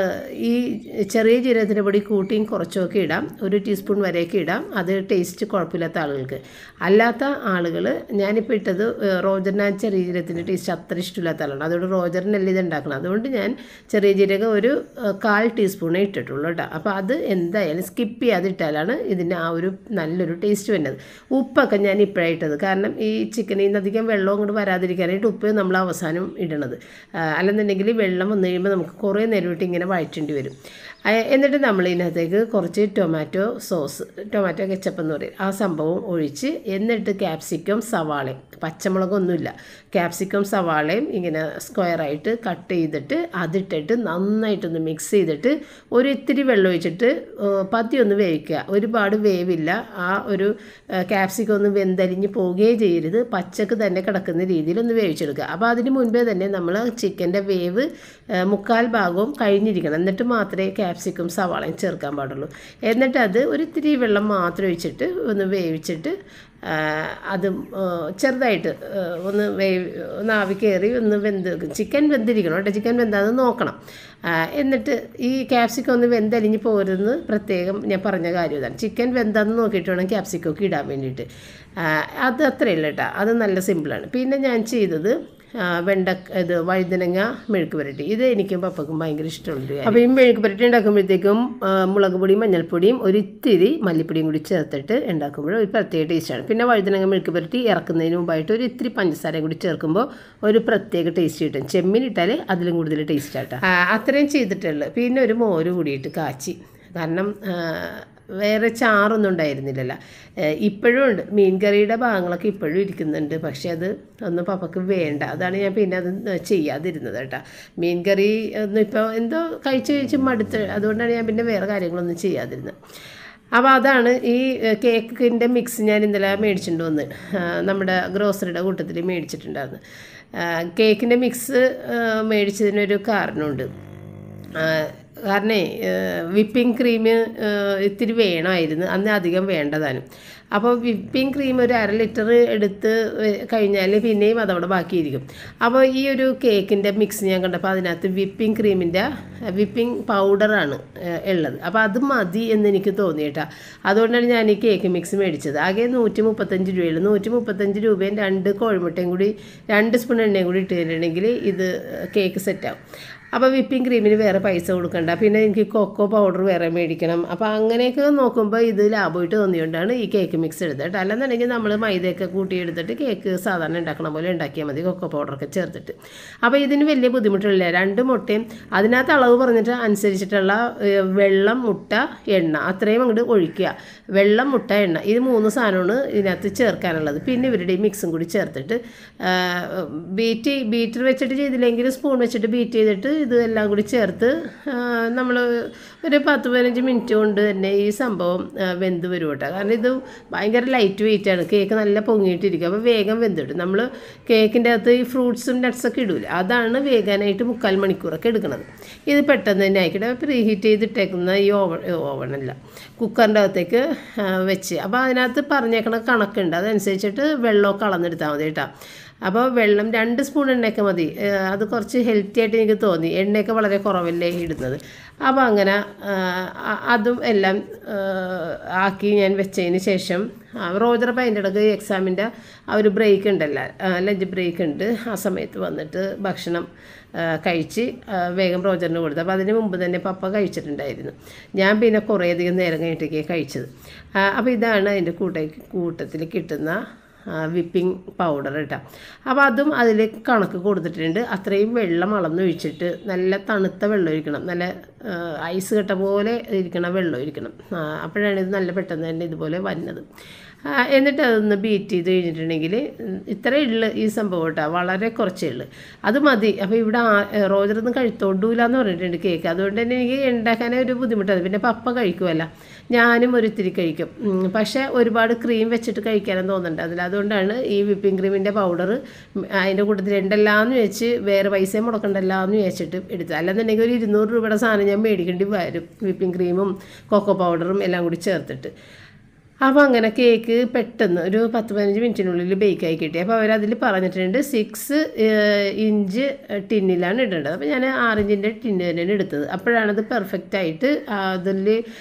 ഈ ചെറിയ ജീരകത്തിൻ്റെ പൊടി കൂട്ടിയും കുറച്ചൊക്കെ ഇടാം ഒരു ടീസ്പൂൺ വരെയൊക്കെ ഇടാം അത് ടേസ്റ്റ് കുഴപ്പമില്ലാത്ത ആളുകൾക്ക് അല്ലാത്ത ആളുകൾ ഞാനിപ്പോൾ ഇട്ടത് റോജറിന് ആ ചെറിയ ജീരകത്തിൻ്റെ ടേസ്റ്റ് അത്ര ഇഷ്ടമില്ലാത്ത ആളാണ് അതുകൊണ്ട് റോജറിനല്ല ഇത് ഉണ്ടാക്കണം അതുകൊണ്ട് ഞാൻ ചെറിയ ജീരകം ഒരു ആ, കാൽ ടീസ്പൂണേ ഇട്ടിട്ടുള്ളൂ കേട്ടോ അപ്പോൾ അത് എന്തായാലും സ്കിപ്പ് ചെയ്യാതെ ഇട്ടാലാണ് ഇതിന് ആ ഒരു നല്ലൊരു ടേസ്റ്റ് വരുന്നത് ഉപ്പൊക്കെ ഞാൻ ഇപ്പോഴായിട്ടത് കാരണം ഈ ചിക്കനിൽ നിന്ന് അധികം വെള്ളം അങ്ങോട്ട് വരാതിരിക്കാനായിട്ട് ഉപ്പ് നമ്മൾ അവസാനം ഇടണത് ആ, അല്ലെന്നുണ്ടെങ്കിൽ വെള്ളം വന്നു കഴിയുമ്പോൾ നമുക്ക് കുറേ നേരം ഇട്ട് ഇങ്ങനെ വഴറ്റേണ്ടി വരും ആ, എന്നിട്ട് നമ്മൾ ഇതിനകത്തേക്ക് കുറച്ച് ടൊമാറ്റോ സോസ് ടൊമാറ്റോ കെച്ചപ്പ് എന്ന് പറയും ആ സംഭവം ഒഴിച്ച് എന്നിട്ട് ക്യാപ്സിക്കം സവാളയും പച്ചമുളകൊന്നുമില്ല ക്യാപ്സിക്കം സവാളയും ഇങ്ങനെ സ്ക്വയറായിട്ട് കട്ട് ചെയ്തിട്ട് അതിട്ടിട്ട് നന്നായിട്ടൊന്ന് മിക്സ് ചെയ്തിട്ട് ഒരു ഇത്തിരി വെള്ളം ഒഴിച്ചിട്ട് ഏഹ്, പതി ഒന്ന് വേവിക്കുക ഒരുപാട് വേവില്ല ആ ഒരു ക്യാപ്സിക്കം ഒന്ന് വെന്തരിഞ്ഞ് പോവുകയേ ചെയ്യരുത് പച്ചക്ക് തന്നെ കിടക്കുന്ന രീതിയിൽ ഒന്ന് വേവിച്ചെടുക്കുക അപ്പോൾ അതിന് മുൻപേ തന്നെ നമ്മൾ ചിക്കൻ്റെ വേവ് ഏഹ്, മുക്കാൽ ഭാഗവും കഴിഞ്ഞിരിക്കണം എന്നിട്ട് മാത്രമേ ക്യാപ്സിക്കം സവാളയും ചേർക്കാൻ പാടുള്ളൂ എന്നിട്ട് അത് ഒരു ഇത്തിരി വെള്ളം മാത്രം ഒഴിച്ചിട്ട് ഒന്ന് വേവിച്ചിട്ട് ആ, അത് ആ, ചെറുതായിട്ട് ആ, ഒന്ന് വേവ് ഒന്ന് ആവി കയറി ഒന്ന് വെന്ത് ചിക്കൻ വെന്തിരിക്കണം കേട്ടോ ചിക്കൻ വെന്താന്ന് നോക്കണം ആ, എന്നിട്ട് ഈ ക്യാപ്സിക്കം ഒന്ന് വെന്തലിഞ്ഞ് പോരുന്ന് പ്രത്യേകം ഞാൻ പറഞ്ഞ കാര്യം ഇതാണ് ചിക്കൻ വെന്താന്ന് നോക്കിയിട്ട് വേണം ക്യാപ്സിക്കൊക്കെ ഇടാൻ വേണ്ടിയിട്ട് ആ, അത് അത്രയല്ല കേട്ടോ അത് നല്ല സിമ്പിളാണ് പിന്നെ ഞാൻ ചെയ്തത് ആ, വെണ്ട ഇത് വഴുതനങ്ങ മെഴുക്ക് പുരട്ടി ഇത് എനിക്കും പപ്പക്കും ഭയങ്കര ഇഷ്ടമുള്ളൊരു കാര്യം അപ്പോൾ ഈ മെഴുക്ക് പുരട്ടി ഉണ്ടാക്കുമ്പോഴത്തേക്കും ആ, മുളക് പൊടിയും മഞ്ഞൾപ്പൊടിയും ഒരു ഇത്തിരി മല്ലിപ്പൊടിയും കൂടി ചേർത്തിട്ട് ഉണ്ടാക്കുമ്പോൾ ഒരു പ്രത്യേക ടേസ്റ്റാണ് പിന്നെ വഴുതനങ്ങ മെഴുക്ക് പുരട്ടി ഇറക്കുന്നതിന് മുമ്പായിട്ട് ഒരു ഇത്തിരി പഞ്ചസാരയും കൂടി ചേർക്കുമ്പോൾ ഒരു പ്രത്യേക ടേസ്റ്റ് കിട്ടും ചെമ്മീൻ ഇട്ടാൽ അതിലും കൂടുതൽ ടേസ്റ്റ് ആട്ടോ ആ, അത്രയും ചെയ്തിട്ടുള്ളു പിന്നെ ഒരു മോര് കൂടിയിട്ട് കാച്ചി കാരണം ആ, വേറെ ചാറൊന്നും ഉണ്ടായിരുന്നില്ലല്ലോ ഏഹ് ഇപ്പോഴും ഉണ്ട് മീൻ കറിയുടെ ഭാഗങ്ങളൊക്കെ ഇപ്പോഴും ഇരിക്കുന്നുണ്ട് പക്ഷേ അത് ഒന്നും പപ്പക്ക് വേണ്ട അതാണ് ഞാൻ പിന്നെ അത് ചെയ്യാതിരുന്നത് കേട്ടോ മീൻ കറി ഒന്നും ഇപ്പോൾ എന്തോ കഴിച്ച് കഴിച്ച് മടുത്ത് അതുകൊണ്ടാണ് ഞാൻ പിന്നെ വേറെ കാര്യങ്ങളൊന്നും ചെയ്യാതിരുന്നത് അപ്പോൾ അതാണ് ഈ ഏഹ്, കേക്കിൻ്റെ മിക്സ് ഞാൻ ഇന്നലെ മേടിച്ചിട്ട് വന്ന് ആഹ്, നമ്മുടെ ഗ്രോസറിയുടെ കൂട്ടത്തിൽ മേടിച്ചിട്ടുണ്ടായിരുന്നു ആഹ്, കേക്കിൻ്റെ മിക്സ് ആഹ്, മേടിച്ചതിനൊരു കാരണമുണ്ട് കാരണം വിപ്പിംഗ് ക്രീം ഇത്തിരി വേണമായിരുന്നു അന്ന് അധികം വേണ്ടതാനും അപ്പോൾ വിപ്പിംഗ് ക്രീം ഒരു അര ലിറ്റർ എടുത്ത് കഴിഞ്ഞാൽ പിന്നെയും അതവിടെ ബാക്കിയിരിക്കും അപ്പോൾ ഈ ഒരു കേക്കിൻ്റെ മിക്സ് ഞാൻ കണ്ടപ്പോൾ അതിനകത്ത് വിപ്പിംഗ് ക്രീമിൻ്റെ വിപ്പിംഗ് പൗഡറാണ് ഉള്ളത് അപ്പോൾ അത് മതി എന്ന് എനിക്ക് തോന്നി കേട്ടോ അതുകൊണ്ടാണ് ഞാൻ ഈ കേക്ക് മിക്സ് മേടിച്ചത് ആകെ നൂറ്റി മുപ്പത്തഞ്ച് രൂപയുള്ളൂ നൂറ്റി മുപ്പത്തഞ്ച് രൂപയും രണ്ട് കോഴിമുട്ടയും കൂടി രണ്ട് സ്പൂൺ എണ്ണയും കൂടി ഇട്ടിട്ടുണ്ടെങ്കിൽ ഇത് കേക്ക് സെറ്റാവും അപ്പോൾ വിപ്പിംഗ് ക്രീമിന് വേറെ പൈസ കൊടുക്കണ്ട പിന്നെ എനിക്ക് കൊക്കോ പൗഡർ വേറെ മേടിക്കണം അപ്പോൾ അങ്ങനെയൊക്കെ നോക്കുമ്പോൾ ഇത് ലാഭമായിട്ട് തോന്നിയോണ്ടാണ് ഈ കേക്ക് മിക്സ് എടുത്തത് കേട്ടോ അല്ലെന്നുണ്ടെങ്കിൽ നമ്മൾ മൈദയൊക്കെ കൂട്ടിയെടുത്തിട്ട് കേക്ക് സാധാരണ ഉണ്ടാക്കണ പോലെ ഉണ്ടാക്കിയാൽ മതി കൊക്കോ പൗഡറൊക്കെ ചേർത്തിട്ട് അപ്പോൾ ഇതിന് വലിയ ബുദ്ധിമുട്ടില്ല രണ്ട് മുട്ടയും അതിനകത്ത് അളവ് പറഞ്ഞിട്ട് അനുസരിച്ചിട്ടുള്ള ഏഹ്, വെള്ളം മുട്ട എണ്ണ അത്രയും അങ്ങോട്ട് ഒഴിക്കുക വെള്ളം മുട്ട എണ്ണ ഇത് മൂന്ന് സാധനമാണ് ഇതിനകത്ത് ചേർക്കാനുള്ളത് പിന്നെ ഇവരുടെ ഈ മിക്സും കൂടി ചേർത്തിട്ട് ബീറ്റ് ബീറ്റർ വെച്ചിട്ട് ചെയ്തില്ലെങ്കിൽ സ്പൂൺ വെച്ചിട്ട് ബീറ്റ് ചെയ്തിട്ട് ഇത് എല്ലാം കൂടി ചേർത്ത് നമ്മൾ ഒരു പത്ത് പതിനഞ്ച് മിനിറ്റ് കൊണ്ട് തന്നെ ഈ സംഭവം ആ, വെന്ത് വരും കേട്ടോ കാരണം ഇത് ഭയങ്കര ലൈറ്റ് വെയിറ്റ് ആണ് കേക്ക് നല്ല പൊങ്ങിയിട്ടിരിക്കും അപ്പോൾ വേഗം വെന്തിടും നമ്മൾ കേക്കിൻ്റെ അകത്ത് ഈ ഫ്രൂട്ട്സും നട്ട്സൊക്കെ ഇടൂല അതാണ് വേഗാനായിട്ട് മുക്കാൽ മണിക്കൂറൊക്കെ എടുക്കുന്നത് ഇത് പെട്ടെന്ന് തന്നെ ആയിക്കട്ടെ പ്രീ ഹീറ്റ് ചെയ്തിട്ടേക്കുന്ന ഈ ഓവൺ ഓവണല്ല കുക്കറിൻ്റെ അകത്തേക്ക് ആ, വെച്ച് അപ്പോൾ അതിനകത്ത് പറഞ്ഞേക്കണ കണക്കുണ്ട് അതനുസരിച്ചിട്ട് വെള്ളമൊക്കെ അളന്നെടുത്താൽ മതി കേട്ടോ അപ്പോൾ വെള്ളം രണ്ട് സ്പൂൺ എണ്ണയൊക്കെ മതി ഏ, അത് കുറച്ച് ഹെൽത്തി ആയിട്ട് എനിക്ക് തോന്നി എണ്ണയൊക്കെ വളരെ കുറവല്ലേ ഇടുന്നത് അപ്പോൾ അങ്ങനെ ആ, അ- അതും എല്ലാം ആ, ആക്കി ഞാൻ വെച്ചതിന് ശേഷം ആ, റോജർ അപ്പം അതിൻ്റെ ഇടയ്ക്ക് എക്സാമിൻ്റെ ആ ഒരു ബ്രേക്ക് ഉണ്ടല്ലോ ലഞ്ച് ബ്രേക്ക് ഉണ്ട് ആ സമയത്ത് വന്നിട്ട് ഭക്ഷണം ആ, കഴിച്ച് ആ, വേഗം റോജറിന് കൊടുത്തു അപ്പോൾ അതിന് മുമ്പ് തന്നെ പപ്പ കഴിച്ചിട്ടുണ്ടായിരുന്നു ഞാൻ പിന്നെ കുറേയധികം നേരം കഴിഞ്ഞിട്ടൊക്കെ കഴിച്ചത് അപ്പോൾ ഇതാണ് അതിൻ്റെ കൂട്ട കൂട്ടത്തിൽ കിട്ടുന്ന വിപ്പിംഗ് പൗഡർ കേട്ടോ അപ്പോൾ അതും അതിൽ കണക്ക് കൊടുത്തിട്ടുണ്ട് അത്രയും വെള്ളം അളന്നൊഴിച്ചിട്ട് നല്ല തണുത്ത വെള്ളം ഒഴിക്കണം നല്ല ആ, ഐസ് കട്ട പോലെ ഇരിക്കണ വെള്ളം ഒഴിക്കണം ആ, അപ്പോഴാണ് ഇത് നല്ല പെട്ടെന്ന് തന്നെ ഇതുപോലെ വരുന്നത് ആ, എന്നിട്ട് അതൊന്ന് ബീറ്റ് ചെയ്ത് കഴിഞ്ഞിട്ടുണ്ടെങ്കിൽ ഇത്രയേ ഉള്ളു ഈ സംഭവം കേട്ടോ വളരെ കുറച്ചേ ഉള്ളു അത് മതി അപ്പോൾ ഇവിടെ റോജറൊന്നും കഴിത്തോണ്ടൂല എന്ന് പറഞ്ഞിട്ടുണ്ട് കേക്ക് അതുകൊണ്ട് തന്നെ എനിക്ക് ഉണ്ടാക്കാനേ ഒരു ബുദ്ധിമുട്ടാണ് പിന്നെ പപ്പ കഴിക്കുമല്ല ഞാനും ഒരിത്തിരി കഴിക്കും ഉം, പക്ഷേ ഒരുപാട് ക്രീം വെച്ചിട്ട് കഴിക്കാനും തോന്നുന്നുണ്ട് അതിൽ അതുകൊണ്ടാണ് ഈ വിപ്പിംഗ് ക്രീമിൻ്റെ പൗഡർ അതിൻ്റെ കൂട്ടത്തിൽ ഉണ്ടല്ലാന്ന് വെച്ച് വേറെ പൈസയും മുടക്കണ്ടല്ലോ എന്ന് വെച്ചിട്ട് എടുത്തത് അല്ലെന്നുണ്ടെങ്കിൽ ഒരു ഇരുന്നൂറ് രൂപയുടെ സാധനം ഞാൻ മേടിക്കേണ്ടി വരും വിപ്പിംഗ് ക്രീമും കൊക്കോ പൗഡറും എല്ലാം കൂടി ചേർത്തിട്ട് അപ്പോൾ അങ്ങനെ കേക്ക് പെട്ടെന്ന് ഒരു പത്ത് പതിനഞ്ച് മിനിറ്റിനുള്ളിൽ ബേക്കായി കിട്ടി അപ്പോൾ അവരതിൽ പറഞ്ഞിട്ടുണ്ട് സിക്സ് ഇഞ്ച് ടിന്നിലാണ് ഇടേണ്ടത് അപ്പോൾ ഞാൻ ആറിഞ്ചിൻ്റെ ടിന്ന് തന്നെയാണ് എടുത്തത് അപ്പോഴാണത് പെർഫെക്റ്റ് ആയിട്ട് അതിൽ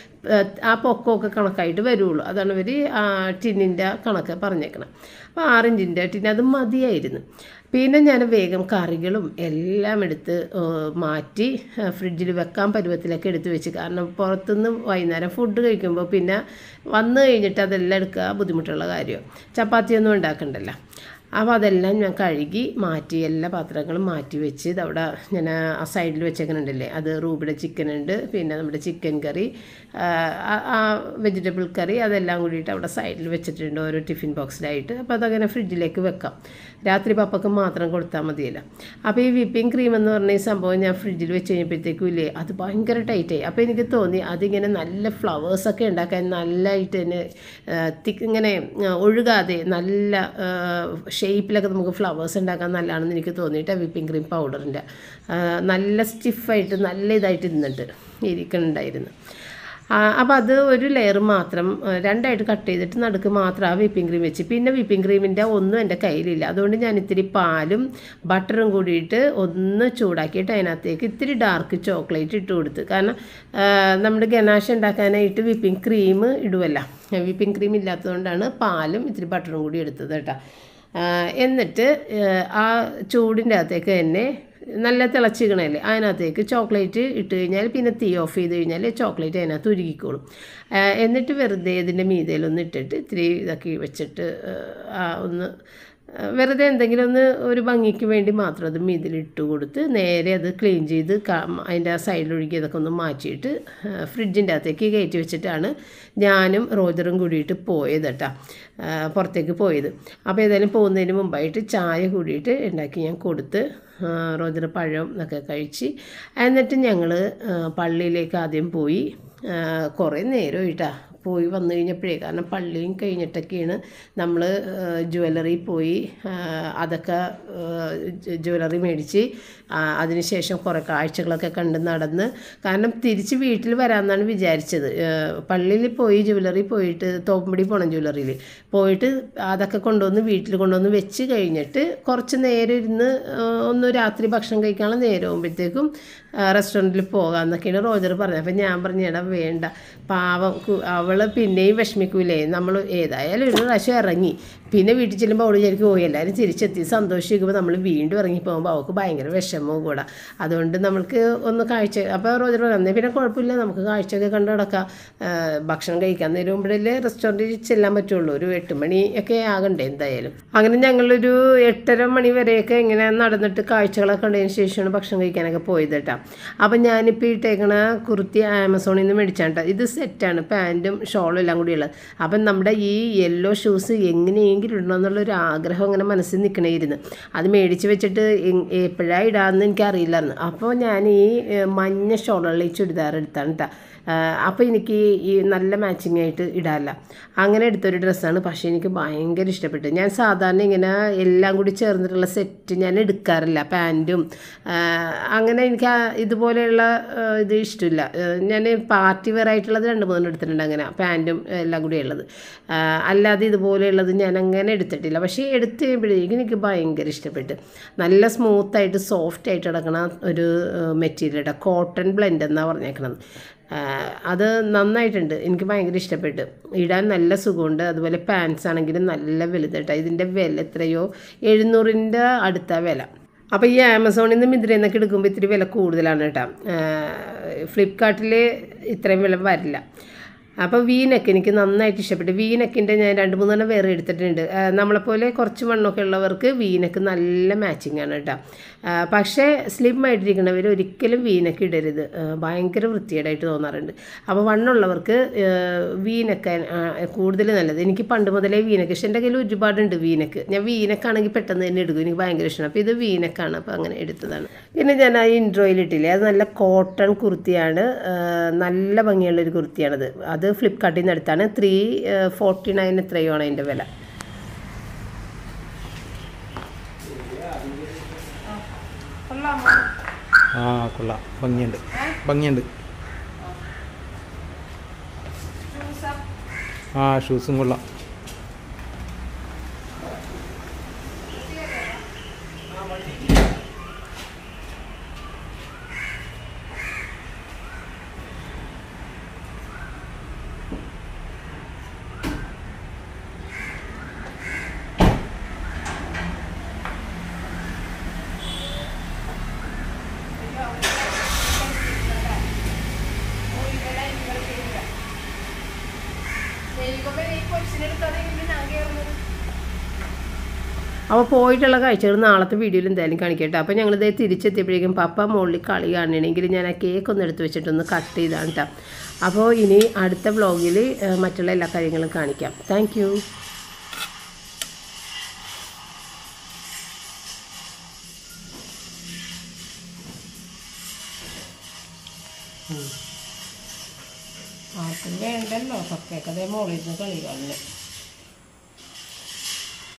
ആ പൊക്കമൊക്കെ കണക്കായിട്ട് വരുള്ളൂ അതാണ് ഇവർ ടിന്നിൻ്റെ കണക്ക് പറഞ്ഞേക്കണം അപ്പോൾ ആറിഞ്ചിൻ്റെ ടിന്ന് അത് മതിയായിരുന്നു പിന്നെ ഞാൻ വേഗം കറികളും എല്ലാം എടുത്ത് ഏഹ്, മാറ്റി ഫ്രിഡ്ജിൽ വെക്കാൻ പരുവത്തിലൊക്കെ എടുത്ത് വെച്ച് കാരണം പുറത്തുനിന്ന് വൈകുന്നേരം ഫുഡ് കഴിക്കുമ്പോൾ പിന്നെ വന്നു കഴിഞ്ഞിട്ട് അതെല്ലാം എടുക്കുക ബുദ്ധിമുട്ടുള്ള കാര്യമാണ് ചപ്പാത്തിയൊന്നും ഉണ്ടാക്കണ്ടല്ലോ അപ്പോൾ അതെല്ലാം ഞാൻ കഴുകി മാറ്റി എല്ലാ പാത്രങ്ങളും മാറ്റി വെച്ച് ഇതവിടെ ഞാൻ ആ സൈഡിൽ വെച്ചേക്കുന്നുണ്ടല്ലേ അത് റൂബിയുടെ ചിക്കൻ ഉണ്ട് പിന്നെ നമ്മുടെ ചിക്കൻ കറി ആ വെജിറ്റബിൾ കറി അതെല്ലാം കൂടിയിട്ട് അവിടെ സൈഡിൽ വെച്ചിട്ടുണ്ട് ഓരോ ടിഫിൻ ബോക്സിലായിട്ട് അപ്പോൾ അതങ്ങനെ ഫ്രിഡ്ജിലേക്ക് വെക്കാം രാത്രി പപ്പക്ക് മാത്രം കൊടുത്താൽ മതിയല്ലോ അപ്പോൾ ഈ വിപ്പിംഗ് ക്രീം എന്ന് പറഞ്ഞ ഈ സംഭവം ഞാൻ ഫ്രിഡ്ജിൽ വെച്ച് കഴിഞ്ഞപ്പോഴത്തേക്കും ഇല്ലേ അത് ഭയങ്കര ടൈറ്റായി അപ്പോൾ എനിക്ക് തോന്നി അതിങ്ങനെ നല്ല ഫ്ലവേഴ്സൊക്കെ ഉണ്ടാക്കാൻ നല്ലതായിട്ട് തന്നെ തിക്ക് ഇങ്ങനെ ആ, ഒഴുകാതെ നല്ല ഷേപ്പിലൊക്കെ നമുക്ക് ഫ്ലവേഴ്സ് ഉണ്ടാക്കാൻ നല്ലതാണെന്ന് എനിക്ക് തോന്നിയിട്ട് വിപ്പിംഗ് ക്രീം പൗഡറിൻ്റെ നല്ല സ്റ്റിഫായിട്ട് നല്ല ഇതായിട്ട് ഇരുന്നിട്ട് ഇരിക്കുന്നുണ്ടായിരുന്നു അപ്പോൾ അത് ഒരു ലെയർ മാത്രം ആ, രണ്ടായിട്ട് കട്ട് ചെയ്തിട്ട് നടുക്ക് മാത്രം ആ വിപ്പിംഗ് ക്രീം വെച്ച് പിന്നെ വിപ്പിംഗ് ക്രീമിൻ്റെ ഒന്നും എൻ്റെ കയ്യിലില്ല അതുകൊണ്ട് ഞാൻ ഇത്തിരി പാലും ബട്ടറും കൂടിയിട്ട് ഒന്ന് ചൂടാക്കിയിട്ട് അതിനകത്തേക്ക് ഇത്തിരി ഡാർക്ക് ചോക്ലേറ്റ് ഇട്ട് കൊടുത്ത് കാരണം ആ, നമ്മുടെ ഗനാഷ് ഉണ്ടാക്കാനായിട്ട് വിപ്പിംഗ് ക്രീം ഇടുമല്ല വിപ്പിംഗ് ക്രീം ഇല്ലാത്തതുകൊണ്ടാണ് പാലും ഇത്തിരി ബട്ടറും കൂടി എടുത്തത് കേട്ടോ ആ, എന്നിട്ട് ആ, ആ ചൂടിൻ്റെ അകത്തേക്ക് തന്നെ നല്ല തിളച്ചിക്കണല്ലേ അതിനകത്തേക്ക് ചോക്ലേറ്റ് ഇട്ട് കഴിഞ്ഞാൽ പിന്നെ തീ ഓഫ് ചെയ്ത് കഴിഞ്ഞാൽ ചോക്ലേറ്റ് അതിനകത്ത് ഉരുകിക്കോളും ആ, എന്നിട്ട് വെറുതെ ഇതിൻ്റെ മീതയിലൊന്ന് ഇട്ടിട്ട് ഇത്തിരി ഇതാക്കി വെച്ചിട്ട് ആ, ഒന്ന് ആ, വെറുതെ എന്തെങ്കിലും ഒന്ന് ഒരു ഭംഗിക്ക് വേണ്ടി മാത്രം അത് മീതിലിട്ട് കൊടുത്ത് നേരെ അത് ക്ലീൻ ചെയ്ത് ക- അതിൻ്റെ ആ സൈഡിൽ ഒഴുകിയതൊക്കെ ഒന്ന് മാറ്റിയിട്ട് ഫ്രിഡ്ജിൻ്റെ അകത്തേക്ക് കയറ്റി വെച്ചിട്ടാണ് ഞാനും റോജറും കൂടിയിട്ട് പോയത് കേട്ടോ ആ, പുറത്തേക്ക് പോയത് അപ്പോൾ ഏതായാലും പോകുന്നതിന് മുമ്പായിട്ട് ചായ കൂടിയിട്ട് ഉണ്ടാക്കി ഞാൻ കൊടുത്ത് ആ, റോജർ പഴം ഒക്കെ കഴിച്ച് എന്നിട്ട് ഞങ്ങൾ പള്ളിയിലേക്ക് ആദ്യം പോയി ആ, കുറേ നേരമായിട്ടാ പോയി വന്നു കഴിഞ്ഞപ്പോഴേ കാരണം പള്ളിയും കഴിഞ്ഞിട്ടൊക്കെയാണ് നമ്മൾ ജുവലറി പോയി ആ, അതൊക്കെ ജുവലറി മേടിച്ച് ആ, അതിനുശേഷം കുറേ കാഴ്ചകളൊക്കെ കണ്ട് നടന്ന് കാരണം തിരിച്ച് വീട്ടിൽ വരാമെന്നാണ് വിചാരിച്ചത് ആ, പള്ളിയിൽ പോയി ജുവലറി പോയിട്ട് തോപ്പുംപടി പോകണം ജുവലറിയിൽ പോയിട്ട് അതൊക്കെ കൊണ്ടുവന്ന് വീട്ടിൽ കൊണ്ടുവന്ന് വെച്ച് കഴിഞ്ഞിട്ട് കുറച്ച് നേരം ഇരുന്ന് ആ, ഒന്ന് രാത്രി ഭക്ഷണം കഴിക്കാനുള്ള നേരം ആകുമ്പോഴത്തേക്കും റെസ്റ്റോറൻറ്റിൽ പോകാമെന്നൊക്കെയാണ് റോജർ പറഞ്ഞത് അപ്പം ഞാൻ പറഞ്ഞു എടാ വേണ്ട പാവം കു- അവള് പിന്നെയും വിഷമിക്കൂലേ നമ്മൾ ഏതായാലും ഒരു പ്രാവശ്യം ഇറങ്ങി പിന്നെ വീട്ടിൽ ചെല്ലുമ്പോൾ അവൾ വിചാരിക്കും ഓ എല്ലാവരും തിരിച്ചെത്തി സന്തോഷിക്കുമ്പോൾ നമ്മൾ വീണ്ടും ഇറങ്ങി പോകുമ്പോൾ അവൾക്ക് ഭയങ്കര വിഷമവും കൂടെ അതുകൊണ്ട് നമ്മൾക്ക് ഒന്ന് കാഴ്ച അപ്പോൾ റോജർ പറഞ്ഞു പിന്നെ കുഴപ്പമില്ല നമുക്ക് കാഴ്ചയൊക്കെ കണ്ട് നടക്കാം ആ, ഭക്ഷണം കഴിക്കാൻ നേരുമ്പോഴല്ലേ റെസ്റ്റോറൻറ്റിൽ ചെല്ലാൻ പറ്റുള്ളൂ ഒരു എട്ട് മണി ഒക്കെ ആകണ്ടേ എന്തായാലും അങ്ങനെ ഞങ്ങളൊരു എട്ടര മണി വരെയൊക്കെ ഇങ്ങനെ നടന്നിട്ട് കാഴ്ചകളൊക്കെ കണ്ടതിന് ശേഷമാണ് ഭക്ഷണം കഴിക്കാനൊക്കെ പോയത് കേട്ടോ അപ്പം ഞാനിപ്പോൾ ഇട്ടേക്കണ കുർത്തി ആമസോണിൽ നിന്ന് മേടിച്ചാണ് കേട്ടോ ഇത് സെറ്റാണ് പാൻറ്റും ഷോളും എല്ലാം കൂടി ഉള്ളത് അപ്പം നമ്മുടെ ഈ യെല്ലോ ഷൂസ് എങ്ങനെയെങ്കിലും ഇടണമെന്നുള്ളൊരു ആഗ്രഹം അങ്ങനെ മനസ്സിൽ നിൽക്കണേയിരുന്നു അത് മേടിച്ച് വെച്ചിട്ട് എപ്പോഴാണ് ഇടാമെന്ന് എനിക്കറിയില്ലായിരുന്നു അപ്പോൾ ഞാൻ ഈ ഏഹ്, മഞ്ഞ ഷോളുള്ള ഈ ചുരിദാർ എടുത്താണ് കേട്ടോ അപ്പോൾ എനിക്ക് ഈ നല്ല മാച്ചിങ് ആയിട്ട് ഇടാമല്ല അങ്ങനെ എടുത്തൊരു ഡ്രസ്സാണ് പക്ഷേ എനിക്ക് ഭയങ്കര ഇഷ്ടപ്പെട്ടു ഞാൻ സാധാരണ ഇങ്ങനെ എല്ലാം കൂടി ചേർന്നിട്ടുള്ള സെറ്റ് ഞാൻ എടുക്കാറില്ല പാൻറ്റും അങ്ങനെ എനിക്ക് ആ ഇതുപോലെയുള്ള ആ, ഇത് ഇഷ്ടമില്ല ആ, ഞാൻ പാർട്ടി വെയർ ആയിട്ടുള്ളത് രണ്ട് മൂന്നെണ്ണം എടുത്തിട്ടുണ്ട് അങ്ങനെ പാൻറ്റും എല്ലാം കൂടി ഉള്ളത് ആ, അല്ലാതെ ഇതുപോലെയുള്ളത് ഞാൻ അങ്ങനെ എടുത്തിട്ടില്ല പക്ഷേ എടുത്ത് കഴിയുമ്പോഴേക്കും എനിക്ക് ഭയങ്കര ഇഷ്ടപ്പെട്ടു നല്ല സ്മൂത്തായിട്ട് സോഫ്റ്റ് ആയിട്ട് കിടക്കണ ഒരു മെറ്റീരിയൽ കേട്ടോ കോട്ടൺ ബ്ലെൻഡ് എന്നാണ് പറഞ്ഞേക്കണത് ആ, അത് നന്നായിട്ടുണ്ട് എനിക്ക് ഭയങ്കര ഇഷ്ടപ്പെട്ടു ഇടാൻ നല്ല സുഖമുണ്ട് അതുപോലെ പാൻസ് ആണെങ്കിലും നല്ല വലുത് കേട്ടോ ഇതിൻ്റെ വില എത്രയോ എഴുന്നൂറിൻ്റെ അടുത്ത വില അപ്പോൾ ഈ ആമസോണിൽ നിന്ന് മിന്ത്രയിൽ നിന്നൊക്കെ എടുക്കുമ്പോൾ ഇത്തിരി വില കൂടുതലാണ് കേട്ടോ ഫ്ലിപ്കാർട്ടിൽ ഇത്രയും വില വരില്ല അപ്പോൾ വീനക്ക് എനിക്ക് നന്നായിട്ട് ഇഷ്ടപ്പെട്ടു വീനക്കിൻ്റെ ഞാൻ രണ്ട് മൂന്നെണ്ണം വേറെ എടുത്തിട്ടുണ്ട് ആ, നമ്മളെപ്പോലെ കുറച്ച് വണ്ണമൊക്കെ ഉള്ളവർക്ക് വീനക്ക് നല്ല മാച്ചിങ് ആണ് കേട്ടോ ആ, പക്ഷേ സ്ലിം ആയിട്ടിരിക്കുന്നവർ ഒരിക്കലും വീനക്ക് ഇടരുത് ആ, ഭയങ്കര വൃത്തികേടായിട്ട് തോന്നാറുണ്ട് അപ്പോൾ വണ്ണമുള്ളവർക്ക് വീനക്ക് കൂടുതൽ നല്ലത് എനിക്ക് പണ്ട് മുതലേ വീനക്ക് പക്ഷേ എൻ്റെ കയ്യിൽ ഒരുപാടുണ്ട് വീനക്ക് ഞാൻ വീനക്കാണെങ്കിൽ പെട്ടെന്ന് തന്നെ എടുക്കും എനിക്ക് ഭയങ്കര ഇഷ്ടമാണ് അപ്പോൾ ഇത് വീനക്കാണ് അപ്പോൾ അങ്ങനെ എടുത്തതാണ് പിന്നെ ഞാൻ ആ ഇൻട്രോയിൽ ഇട്ടില്ലേ അത് നല്ല കോട്ടൺ കുർത്തിയാണ് ആ, നല്ല ഭംഗിയുള്ളൊരു കുർത്തിയാണത് അത് ഫ്ലിപ്കാർട്ടിൽ നിന്ന് എടുത്താണ് ത്രീ ഫോർട്ടി നയൻ എത്രയോ ആണ് അതിൻ്റെ വില ആ കൊള്ളാം ഭംഗിയുണ്ട് ഭംഗിയുണ്ട് ആ ഷൂസും കൊള്ളാം അപ്പോൾ പോയിട്ടുള്ള കാഴ്ചകൾ നാളത്തെ വീഡിയോയിൽ എന്തായാലും കാണിക്കട്ടെ അപ്പോൾ ഞങ്ങൾ ഇതേ തിരിച്ചെത്തിയപ്പോഴേക്കും പപ്പ മുകളിൽ കളി കാണണമെങ്കിൽ ഞാൻ ആ കേക്ക് ഒന്ന് എടുത്ത് വെച്ചിട്ടൊന്ന് കട്ട് ചെയ്താണ് കേട്ടോ അപ്പോൾ ഇനി അടുത്ത വ്ളോഗിൽ മറ്റുള്ള എല്ലാ കാര്യങ്ങളും കാണിക്കാം താങ്ക് യു ആർക്കും വേണ്ടല്ലോ പപ്പയൊക്കെ അതേ മുകളിൽ നിന്ന് കളി കാണുന്നത്